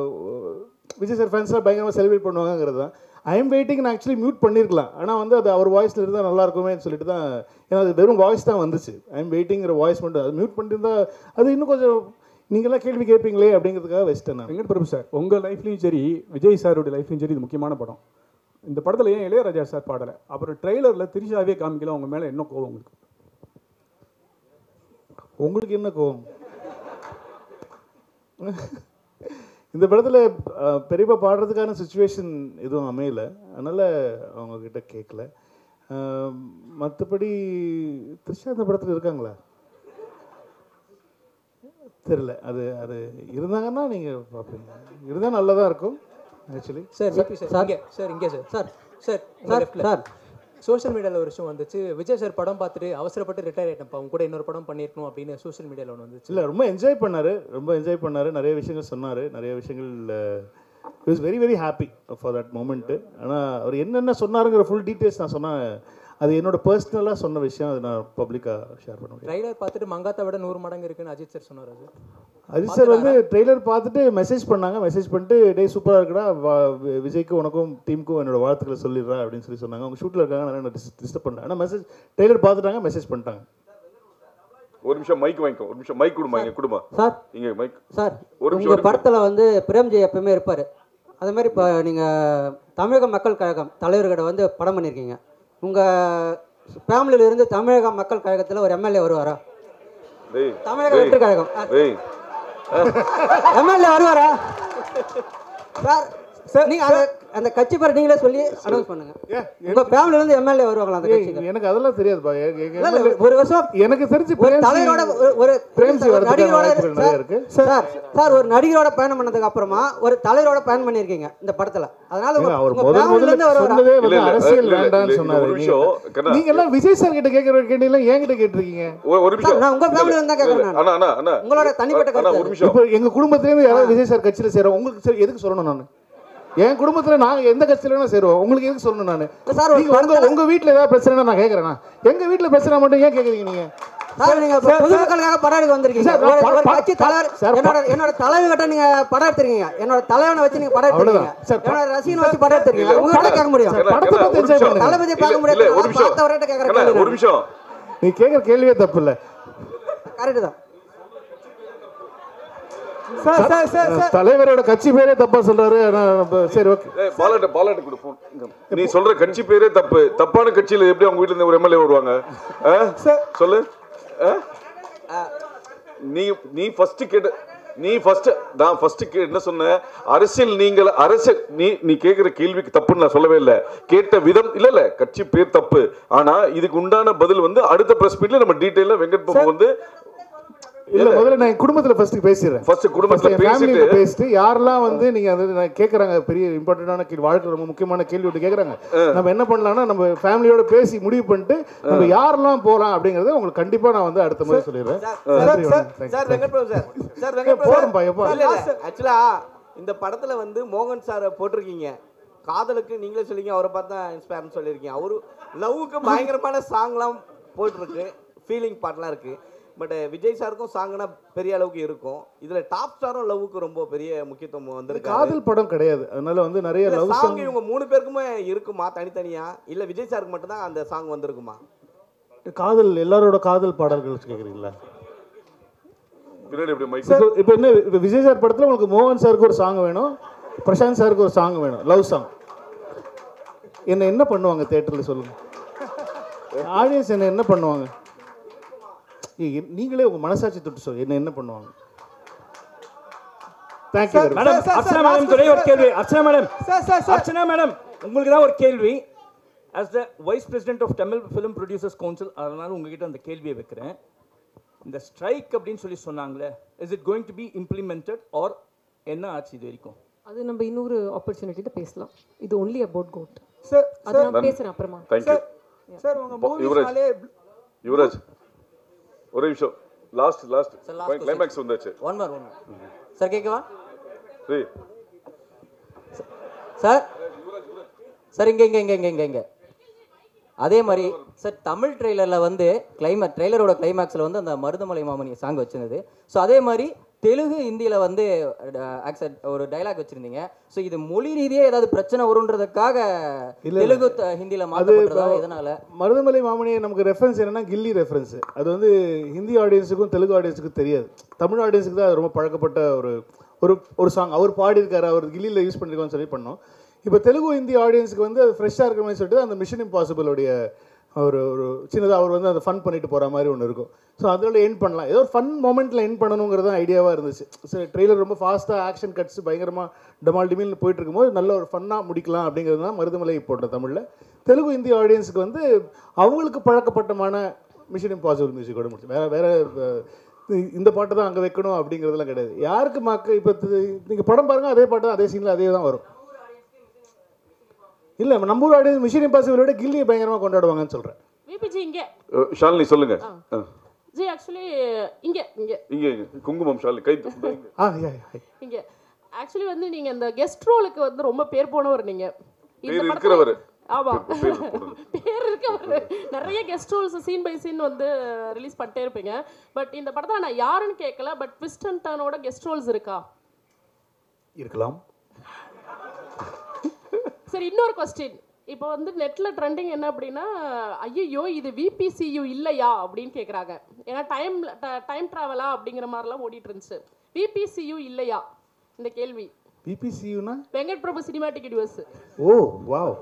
[SPEAKER 2] விஜய் சார் ஃபேன்ஸ்லாம் பயங்கரமாக செலிப்ரேட் பண்ணுவாங்கங்கிறது தான் ஐ எம் வெயிட்டிங் நான் ஆக்சுவலி மியூட் பண்ணியிருக்கலாம் ஆனால் வந்து அது அவர் வாய்ஸில் இருந்தால் நல்லா இருக்குமேன்னு சொல்லிட்டு தான் ஏன்னா அது வெறும் வாய்ஸ் தான் வந்துச்சு ஐ எம் வெயிட்டிங்கிற வாய்ஸ் மட்டும் அது மியூட் பண்ணியிருந்தா அது இன்னும் கொஞ்சம் நீங்களாம் கேள்வி கேட்பீங்களே அப்படிங்கிறதுக்காக வச்சிட்டேன் நான்
[SPEAKER 14] வெங்கட் பிரபு சார் உங்கள் லைஃப்லையும் சரி விஜய் சாரோட லைஃப்லையும் சரி இது முக்கியமான படம் இந்த படத்தில் ஏன் இளையராஜா சார் பாடலை அப்புறம் ட்ரெய்லரில் திரிஷாவே காமிக்கல உங்க மேலே என்ன கோவம் உங்களுக்கு
[SPEAKER 2] உங்களுக்கு என்ன கோவம் இந்த படத்தில் பெரியப்பா பாடுறதுக்கான சுச்சுவேஷன் எதுவும் அமையல அதனால் அவங்கக்கிட்ட கேட்கல மற்றபடி த்ரிஷா இந்த படத்தில் இருக்காங்களா தெரில அது அது இருந்தாங்கன்னா நீங்கள் பார்ப்பீங்க இருந்தால் நல்லதாக இருக்கும் ஆக்சுவலி
[SPEAKER 18] சார் விபி சார் இங்கே சார் இங்கே sir sir sir
[SPEAKER 16] sir,
[SPEAKER 18] sir sir social மீடியாவில் ஒரு விஷயம் வந்துச்சு விஜய் சார் படம் பார்த்துட்டு அவசரப்பட்டு ரிட்டையர் ஆகிட்டேன் அவங்க கூட இன்னொரு படம் பண்ணியிருக்கணும் அப்படின்னு சோஷியல் மீடியாவில் ஒன்று வந்துச்சு
[SPEAKER 2] இல்லை ரொம்ப என்ஜாய் பண்ணார் ரொம்ப என்ஜாய் பண்ணார் நிறைய விஷயங்கள் சொன்னார் நிறைய விஷயங்கள் is very very happy for that moment ஆனால் அவர் என்னென்ன சொன்னாருங்கிற ஃபுல் டீட்டெயில்ஸ் நான் சொன்னேன் அது என்னோட பர்சனலாக சொன்ன விஷயம் அது நான் பப்ளிக்காக ஷேர் பண்ண முடியும்
[SPEAKER 18] ட்ரைலர் பார்த்துட்டு மங்காத்தை விட நூறு மடங்கு இருக்குன்னு அஜித் சார் சொன்னார் அது
[SPEAKER 2] அஜித் சார் வந்து ட்ரெய்லர் பார்த்துட்டு மெசேஜ் பண்ணாங்க மெசேஜ் பண்ணிட்டு டே சூப்பராக இருக்குடா வா வி- விஜய்க்கும் உனக்கும் டீமுக்கும் என்னோட வாழ்த்துக்களை சொல்லிடுறா அப்படின்னு சொல்லி சொன்னாங்க அவங்க ஷூட்டில் இருக்காங்க நிறைய டிஸ்டர்ப் பண்ணேன் ஆனால் மெசேஜ் ட்ரெய்லர் பார்த்துட்டாங்க மெசேஜ் பண்ணிட்டாங்க
[SPEAKER 10] ஒரு நிமிஷம் மைக் வாங்கிக்கோ ஒரு நிமிஷம் மைக் கொடுமா இங்க கொடுமா
[SPEAKER 19] சார்
[SPEAKER 10] இங்க மைக்
[SPEAKER 19] சார்
[SPEAKER 10] ஒரு நிமிஷம்
[SPEAKER 19] உங்கள்
[SPEAKER 10] ஒரு நிமிஷம்.
[SPEAKER 19] படத்தில் வந்து பிரேம்ஜி எப்பவுமே இருப்பார் அது மாதிரி இப்போ நீங்கள் தமிழக மக்கள் கழகம் தலைவர்கிட்ட வந்து படம் பண்ணியிருக்கீங்க உங்கள் ஃபேமிலியிலேருந்து தமிழக மக்கள் கழகத்தில் ஒரு எம்எல்ஏ வருவாரா
[SPEAKER 10] டேய்
[SPEAKER 19] தமிழக
[SPEAKER 10] டேய்,
[SPEAKER 19] வெற்றி கழகம்
[SPEAKER 10] டேய்
[SPEAKER 19] எம்எல்ஏ வருவாரா சார் நீங்கள் அந்த அந்த கட்சி பேர் நீங்களே சொல்லி அனௌன்ஸ் பண்ணுங்க உங்கள் ஃபேமிலியிலேருந்து எம்எல்ஏ வருவாங்களா அந்த
[SPEAKER 2] ஏய்,
[SPEAKER 19] கட்சிக்கு
[SPEAKER 2] எனக்கு அதெல்லாம் தெரியாதுப்பா எ- எ-
[SPEAKER 19] இல்ல, இல்ல, ஒரு வருஷம்
[SPEAKER 2] எனக்கு தெரிஞ்சு
[SPEAKER 19] ஒரு
[SPEAKER 2] பிரேம்ஜி-
[SPEAKER 19] தலைவரோட ஒரு- ஒரு
[SPEAKER 2] பிரேம்ஜி
[SPEAKER 19] ஒரு
[SPEAKER 2] வரதுக்கான
[SPEAKER 19] நடிகரோட
[SPEAKER 2] வாய்ப்புகள் நிறைய இருக்கு
[SPEAKER 19] சார் சார் ஒரு நடிகரோட பயணம் பண்ணதுக்கு அப்புறமா ஒரு தலைவரோட பயணம் பண்ணியிருக்கீங்க இந்த படத்துல அதனால
[SPEAKER 2] ஏங்க,
[SPEAKER 19] உங்க-
[SPEAKER 2] அவர்
[SPEAKER 19] உங்க
[SPEAKER 2] முதல்
[SPEAKER 19] family ல
[SPEAKER 2] முதல்ல
[SPEAKER 19] இருந்து அவர்
[SPEAKER 2] சொன்னதே
[SPEAKER 10] இல்ல,
[SPEAKER 2] வந்து
[SPEAKER 10] இல்ல,
[SPEAKER 2] அரசியல்
[SPEAKER 10] இல்ல, இல்ல,
[SPEAKER 2] வேண்டாம்னு
[SPEAKER 10] இல்ல,
[SPEAKER 2] சொன்னாரு
[SPEAKER 10] ஒரு நிமிஷம்,
[SPEAKER 2] நீங்க-
[SPEAKER 10] கண்ணா.
[SPEAKER 2] நீங்க எல்லாம் விஜய் சார் கிட்ட கேட்கிற கேட்டீங்களா என்கிட்ட கேட்டிருக்கீங்க
[SPEAKER 10] ஒரு- ஒரு நிமிஷம்
[SPEAKER 19] நான் உங்க family ல இருந்து தான் கேட்கறேன் நான்.
[SPEAKER 10] அண்ணா அண்ணா அண்ணா
[SPEAKER 19] உங்களோட தனிப்பட்ட
[SPEAKER 10] அண்ணா
[SPEAKER 19] கருத்து
[SPEAKER 10] ஒரு நிமிஷம்
[SPEAKER 2] இப்போ எங்க குடும்பத்துல இருந்து யாராவது விஜய் சார் கட்சியில சேரும் உங்களுக்கு சரி எதுக்கு சொல்லணும் நான் என் குடும்பத்துல நாங்க எந்த கட்சியில வேணா சேருவோம் உங்களுக்கு எதுக்கு சொல்லணும் நான்
[SPEAKER 19] சார், ஒரு
[SPEAKER 2] நீங்க உங்க உங்க வீட்ல ஏதாவது பிரச்சனை நான் கேக்குறேனா எங்க வீட்ல பிரச்சனை மட்டும் ஏன் கேக்குறீங்க நீங்க
[SPEAKER 19] சார் நீங்க இப்ப பொதுமக்களுக்காக படம் எடுக்க வந்திருக்கீங்க
[SPEAKER 14] சார், நான்
[SPEAKER 19] ஒரு-
[SPEAKER 14] படம்
[SPEAKER 19] ஒரு
[SPEAKER 14] பா-
[SPEAKER 19] கட்சி
[SPEAKER 14] பா-
[SPEAKER 19] தலைவர்
[SPEAKER 14] சார்,
[SPEAKER 19] என்னோட என்னோட தலைவர்கிட்ட நீங்க படம் எடுத்திருக்கீங்க என்னோட தலைவனை வச்சு நீங்க படம் எடுத்திருக்கீங்க
[SPEAKER 14] அவ்வளவுதான். சார்,
[SPEAKER 19] என்னோட ரசிகனை வச்சு படம் எடுத்திருக்கீங்க
[SPEAKER 10] இல்ல,
[SPEAKER 19] உங்ககிட்ட கேட்க முடியும்
[SPEAKER 10] கண்ணா,
[SPEAKER 14] படத்தை
[SPEAKER 10] கண்ணா,
[SPEAKER 14] பார்த்து
[SPEAKER 10] ஒரு
[SPEAKER 14] enjoy
[SPEAKER 10] நிமிஷம்.
[SPEAKER 14] பண்ணுங்க.
[SPEAKER 19] தளபதி பார்க்க
[SPEAKER 10] இல்ல,
[SPEAKER 19] முடியாது
[SPEAKER 10] இல்ல, ஒரு நிமிஷம்.
[SPEAKER 19] பார்த்தவர்கிட்ட கேட்கற
[SPEAKER 10] கண்ணா,
[SPEAKER 19] கேள்வி
[SPEAKER 10] ஒரு நிமிஷம்
[SPEAKER 14] நீ கேட்குற கேள்வியே தப்பு இல்லை
[SPEAKER 19] கரெக்ட் தான்
[SPEAKER 9] சார் சார் சார் சார்
[SPEAKER 14] தலைவரோட கட்சி பேரே தப்பா சொல்றாரு ஆனா நம்ம- சரி ஓகே
[SPEAKER 10] ஏய், பாலாட்ட பாலாட்ட கொடு phone. இங்க. நீ சொல்ற கட்சி பேரே தப்பு தப்பான கட்சியில எப்படி அவங்க வீட்ல இருந்து ஒரு எம்எல்ஏ வருவாங்க ஆ? சொல்லு ஆ? நீ நீ ஃபர்ஸ்ட் கேட்ட நீ ஃபர்ஸ்ட் நான் ஃபர்ஸ்ட் என்ன சொன்னேன் அரசியல் நீங்கள் அரசியல் நீ நீ கேட்குற கேள்விக்கு தப்புன்னு நான் சொல்லவே இல்லை கேட்ட விதம் இல்ல இல்ல கட்சி பேர் தப்பு ஆனா இதுக்கு உண்டான பதில் வந்து அடுத்த பிரஸ் மீட்ல நம்ம டீடைலா வெங்கட் பாபு வந்து
[SPEAKER 14] இல்ல முதல்ல நான் என் குடும்பத்துல ஃபர்ஸ்ட் பேசிடுறேன்
[SPEAKER 10] First குடும்பத்துல
[SPEAKER 14] First என் family ல
[SPEAKER 10] பேசிட்டு-
[SPEAKER 14] பேசிட்டு யாரெல்லாம் வந்து நீங்க அது நான் கேக்குறாங்க பெரிய இம்பார்ட்டன்டான கேள்வி வாழ்க்கை ரொம்ப முக்கியமான கேள்வி ஒன்று கேக்குறாங்க நம்ம என்ன பண்ணலாம்னா நம்ம ஃபேமிலியோட பேசி முடிவு பண்ணிட்டு நம்ம யாரெல்லாம் போலாம் அப்படிங்கறத உங்களுக்கு கண்டிப்பா நான் வந்து அடுத்த முறை சொல்லிடுறேன் நன்றி வணக்கம். Thanks.
[SPEAKER 6] Sir Venkat Prabhu sir sir Venkat Prabhu
[SPEAKER 14] போறேன்பா, எப்பா.
[SPEAKER 6] இல்ல இல்ல ஆக்சுவலா இந்த படத்துல வந்து மோகன் சாரை போட்டிருக்கீங்க காதலுக்கு நீங்களே சொல்லிங்க அவரை பார்த்தா இன்ஸ்பயர்னு சொல்லியிருக்கீங்க அவரு லவ்வுக்கு பயங்கரமான சாங்லாம் போட்டிருக்கு ஃபீலிங் பாட்லாம் இருக்கு பட் விஜய் சாருக்கும் சாங்னா பெரிய அளவுக்கு இருக்கும் இதுல டாப் ஸ்டாரும் லவ்வுக்கு ரொம்ப பெரிய முக்கியத்துவம்
[SPEAKER 14] இது
[SPEAKER 6] வந்திருக்கு
[SPEAKER 14] காதல் படம் கிடையாது அதனால வந்து நிறைய லவ்
[SPEAKER 6] சாங்
[SPEAKER 14] சாங்
[SPEAKER 6] இவங்க மூணு பேருக்குமே இருக்குமா தனித்தனியா இல்ல விஜய் சாருக்கு மட்டும் தான் அந்த சாங் வந்திருக்குமா
[SPEAKER 14] காதல் எல்லாரோட காதல் பாடல்கள் கேக்குறீங்களா
[SPEAKER 10] பின்னாடி எப்படி மைக்
[SPEAKER 14] இப்போ இப்போ என்ன இப்போ விஜய் சார் படத்துல உங்களுக்கு மோகன் சாருக்கு ஒரு சாங் வேணும் பிரசாந்த் சாருக்கு ஒரு சாங் வேணும் லவ் சாங் என்ன என்ன பண்ணுவாங்க தேட்டரில் சொல்லுங்க ஆடியன்ஸ் என்ன என்ன பண்ணுவாங்க ஏய், என்- நீங்களே உங்க மனசாட்சி தொட்டு சொல்லு என்ன என்ன பண்ணுவாங்க தேங்க்யூ
[SPEAKER 8] மேடம் அர்ச்சனா மேடம் ஒரே ஒரு கேள்வி Archana madam
[SPEAKER 9] sir sir sir
[SPEAKER 8] Archana madam உங்களுக்கு தான் ஒரு கேள்வி as the vice president of Tamil film producers council அதனால உங்ககிட்ட அந்த கேள்வியை வைக்கிறேன் இந்த ஸ்ட்ரைக் அப்படின்னு சொல்லி சொன்னாங்களே is it going to be implemented or என்ன ஆச்சு இது வரைக்கும்
[SPEAKER 1] அது நம்ம இன்னொரு ஆப்பர்ச்சுனிட்டியில் பேசலாம் இது ஒன்லி அபவுட் கோட்
[SPEAKER 9] சார்
[SPEAKER 1] அது
[SPEAKER 9] சார்
[SPEAKER 1] நான் பேசுகிறேன் அப்புறமா
[SPEAKER 10] தேங்க்யூ
[SPEAKER 9] சார் உங்க
[SPEAKER 10] யுவராஜ்
[SPEAKER 9] மூவிஸ்னாலே
[SPEAKER 10] யுவராஜ் ஒரே நிமிஷம் last last
[SPEAKER 7] Sir, last
[SPEAKER 10] climax வந்தாச்சு
[SPEAKER 7] ஒன் மார் ஒன் சார் கேட்கவா
[SPEAKER 10] சரி
[SPEAKER 7] சார் சார் இங்கே இங்கே இங்கே இங்கே இங்கே இங்கே அதே மாதிரி சார் தமிழ் ட்ரெய்லரில் வந்து கிளைமேக் ட்ரெய்லரோட கிளைமேக்ஸில் வந்து அந்த மருதமலை மாமணி சாங் வச்சிருந்தது ஸோ அதே மாதிரி தெலுங்கு ஹிந்தியில் வந்து ஆக்செப்ட் ஒரு டைலாக் வச்சுருந்தீங்க ஸோ இது மொழி ரீதியாக ஏதாவது பிரச்சனை வருன்றதுக்காக
[SPEAKER 14] இல்ல.
[SPEAKER 7] தெலுங்கு த- ஹிந்தியில்
[SPEAKER 14] அது
[SPEAKER 7] மாற்றப்படுறதா
[SPEAKER 14] இப்போ
[SPEAKER 7] இதனால
[SPEAKER 14] மருதமலை மாமணி நமக்கு ரெஃபரன்ஸ் என்னன்னா கில்லி ரெஃபரன்ஸ் அது வந்து ஹிந்தி ஆடியன்ஸுக்கும் தெலுங்கு ஆடியன்ஸுக்கும் தெரியாது தமிழ் ஆடியன்ஸுக்கு தான் அது ரொம்ப பழக்கப்பட்ட ஒரு ஒரு ஒரு சாங் அவர் பாடியிருக்காரு அவர் கில்லியில் யூஸ் பண்ணிருக்கோம்னு சொல்லி பண்ணோம் இப்போ தெலுங்கு ஹிந்தி ஆடியன்ஸுக்கு வந்து அது ஃப்ரெஷ்ஷாக இருக்கிற மாதிரி சொல்லிட்டு அந்த மிஷன் இம்பாசிபிளோடைய ஒரு ஒரு சின்னதாக அவர் வந்து அதை ஃபன் பண்ணிட்டு போகிற மாதிரி ஒன்று இருக்கும் ஸோ அதில் என் பண்ணலாம் ஏதோ ஒரு ஃபன் மொமெண்ட்டில் என் பண்ணணுங்கிறது தான் ஐடியாவாக இருந்துச்சு சரி ட்ரெய்லர் ரொம்ப ஃபாஸ்ட்டாக ஆக்ஷன் கட்ஸ் பயங்கரமாக டமால் டிமில்னு போயிட்டு இருக்கும்போது நல்ல ஒரு ஃபன்னாக முடிக்கலாம் அப்படிங்கிறது தான் மருதமலை போட்ட தமிழில் தெலுங்கு இந்திய ஆடியன்ஸுக்கு வந்து அவங்களுக்கு பழக்கப்பட்டமான மிஷன் இம்பாசிபிள் மியூசிக்கோட முடிச்சு வேற வேற அஹ், இந்த பாட்டு தான் அங்கே வைக்கணும் அப்படிங்கிறதுலாம் கிடையாது யாருக்கு மக்க இப்போ நீங்கள் படம் பாருங்க அதே பாட்டு தான் அதே சீனில் அதே தான் வரும் இல்லை நம்ம ஊர் ஆடியன்ஸ் மிஷன் இம்பாசிபிளோட கில்லியை பயங்கரமாக கொண்டாடுவாங்கன்னு சொல்கிறேன்
[SPEAKER 20] விபிஜி இங்கே
[SPEAKER 10] அஹ், ஷாலினி சொல்லுங்க அஹ்,
[SPEAKER 20] ஜி ஆக்சுவலி இங்கே இங்கே
[SPEAKER 10] இங்க இங்க. குங்குமம் ஷாலினி கை தூக்கு. இங்க.
[SPEAKER 14] ஆ யா யா
[SPEAKER 20] இங்கே ஆக்சுவலி வந்து நீங்கள் இந்த கெஸ்ட் ரோலுக்கு வந்து ரொம்ப பேர் போனவர் நீங்கள்
[SPEAKER 10] பேர் இருக்கிறவர்
[SPEAKER 20] ஆமா
[SPEAKER 10] பேர் போடுறது.
[SPEAKER 20] பேர் இருக்கவர் நிறைய guest roles scene by scene வந்து ரிலீஸ் பண்ணிட்டே இருப்பீங்க பட் இந்த படத்தில் நான் யாருன்னு கேட்கல பட் ட்விஸ்ட் அண்ட் டர்னோட கெஸ்ட் ரோல்ஸ் இருக்கா
[SPEAKER 14] இருக்கலாம்
[SPEAKER 20] சரி இன்னொரு கொஸ்டின் இப்போ வந்து நெட்ல ட்ரெண்டிங் என்ன அப்படின்னா ஐயோ இது விபிசியு இல்லையா அப்படின்னு கேட்குறாங்க ஏன்னா டைம் டைம் ட்ராவலா அப்படிங்கிற மாதிரிலாம் ஓடிட்டு இருந்துச்சு விபிசியு இல்லையா இந்த கேள்வி
[SPEAKER 14] பிபிசியூனா
[SPEAKER 20] Venkat Prabhu cinematic universe
[SPEAKER 14] oh wow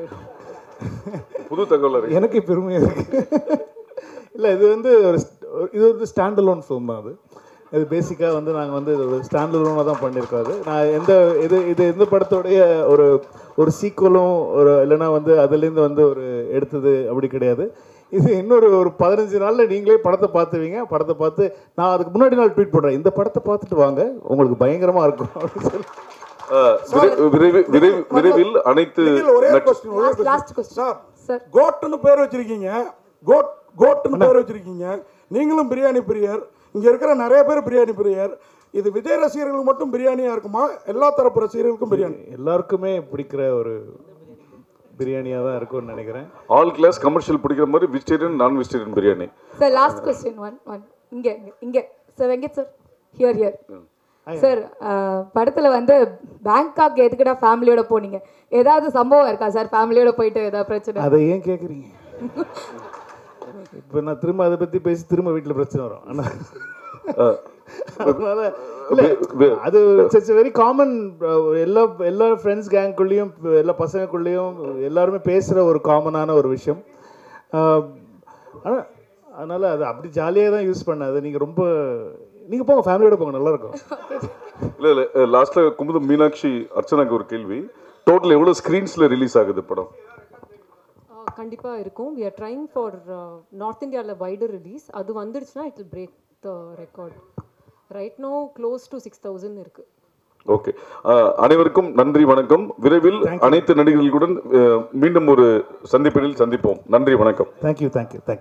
[SPEAKER 10] புது தகவல் இருக்கு.
[SPEAKER 14] எனக்கு பெருமையாக இருக்கு இல்லை இது வந்து ஒரு st- இது வந்து ஸ்டாண்ட் அலோன் ஃபிலிம் தான் அது இது பேசிக்காக வந்து நாங்கள் வந்து இது ஒரு ஸ்டாண்ட் அலோனாக தான் பண்ணியிருக்கோம் அது நான் எந்த இது இது எந்த படத்தோடைய ஒரு ஒரு சீக்குவலும் ஒரு இல்லைன்னா வந்து அதுலேருந்து வந்து ஒரு எடுத்தது அப்படி கிடையாது இது இன்னொரு ஒரு பதினஞ்சு நாளில் நீங்களே படத்தை பார்த்துவீங்க படத்தை பார்த்து நான் அதுக்கு முன்னாடி நாள் ட்வீட் போடுறேன் இந்த படத்தை பார்த்துட்டு வாங்க உங்களுக்கு பயங்கரமாக இருக்கும் அப்படின்னு சொல்லி
[SPEAKER 10] அஹ், விரை- விரைவில் விரைவில் விரைவில் அனைத்து
[SPEAKER 12] நிখিல், ஒரே
[SPEAKER 10] நட்ச-
[SPEAKER 12] கொஸ்டின் ஒரே கொஸ்டின் சார் கோட்டுன்னு பேர் வச்சிருக்கீங்க கோட் கோட்டுன்னு பேர் வச்சிருக்கீங்க நீங்களும் பிரியாணி பிரியர் இங்க இருக்கிற நிறைய பேர் பிரியாணி பிரியர் இது விஜய் ரசிகர்களுக்கு மட்டும் பிரியாணியா இருக்குமா எல்லா தரப்பு ரசிகர்களுக்கும் பிரியாணி
[SPEAKER 14] எல்லாருக்குமே பிடிக்கிற ஒரு
[SPEAKER 2] பிரியாணியாக தான் இருக்கும்னு நினைக்கிறேன்
[SPEAKER 10] ஆல் கிளாஸ் கமர்ஷியல் பிடிக்கிற மாதிரி vegetarian non vegetarian biryani
[SPEAKER 21] sir last question one one இங்கே இங்கே sir Venkat sir here here sir படத்தில் வந்து பேங்காக் எதுக்குடா ஃபேமிலியோட போனீங்க ஏதாவது சம்பவம் இருக்கா சார் ஃபேமிலியோட போயிட்டு ஏதாவது பிரச்சனை
[SPEAKER 2] அதை ஏன் கேட்குறீங்க இப்போ நான் திரும்ப அதை பற்றி பேசி திரும்ப வீட்டில் பிரச்சனை வரும் ஆனால் அதனால இல்ல, அது இட்ஸ் வெரி காமன் எல்லா எல்லா ஃப்ரெண்ட்ஸ் கேங்குள்ளேயும் எல்லா பசங்கக்குள்ளேயும் எல்லாருமே பேசுகிற ஒரு காமனான ஒரு விஷயம் ஆனால் அதனால் அது அப்படி ஜாலியாக தான் யூஸ் பண்ண அது நீங்கள் ரொம்ப நீங்கள் போங்க ஃபேமிலியோட போங்க நல்லா இருக்கும்
[SPEAKER 10] இல்ல இல்ல லாஸ்ட்ல குமுதம் மீனாட்சி அர்ச்சனாக்கு ஒரு கேள்வி டோட்டல் எவ்வளவு ஸ்கிரீன்ஸ்ல ரிலீஸ் ஆகுது படம்
[SPEAKER 1] கண்டிப்பாக இருக்கும் we are trying for north இந்தியாவில் வைடர் ரிலீஸ் அது வந்துடுச்சுன்னா it will break the record right no close to six thousand இருக்குது
[SPEAKER 10] ஓகே அனைவருக்கும் நன்றி வணக்கம் விரைவில் அனைத்து நடிகர்களுடன் அஹ், மீண்டும் ஒரு சந்திப்பினில் சந்திப்போம் நன்றி வணக்கம்
[SPEAKER 2] தேங்க்யூ தேங்க்யூ தேங்க்யூ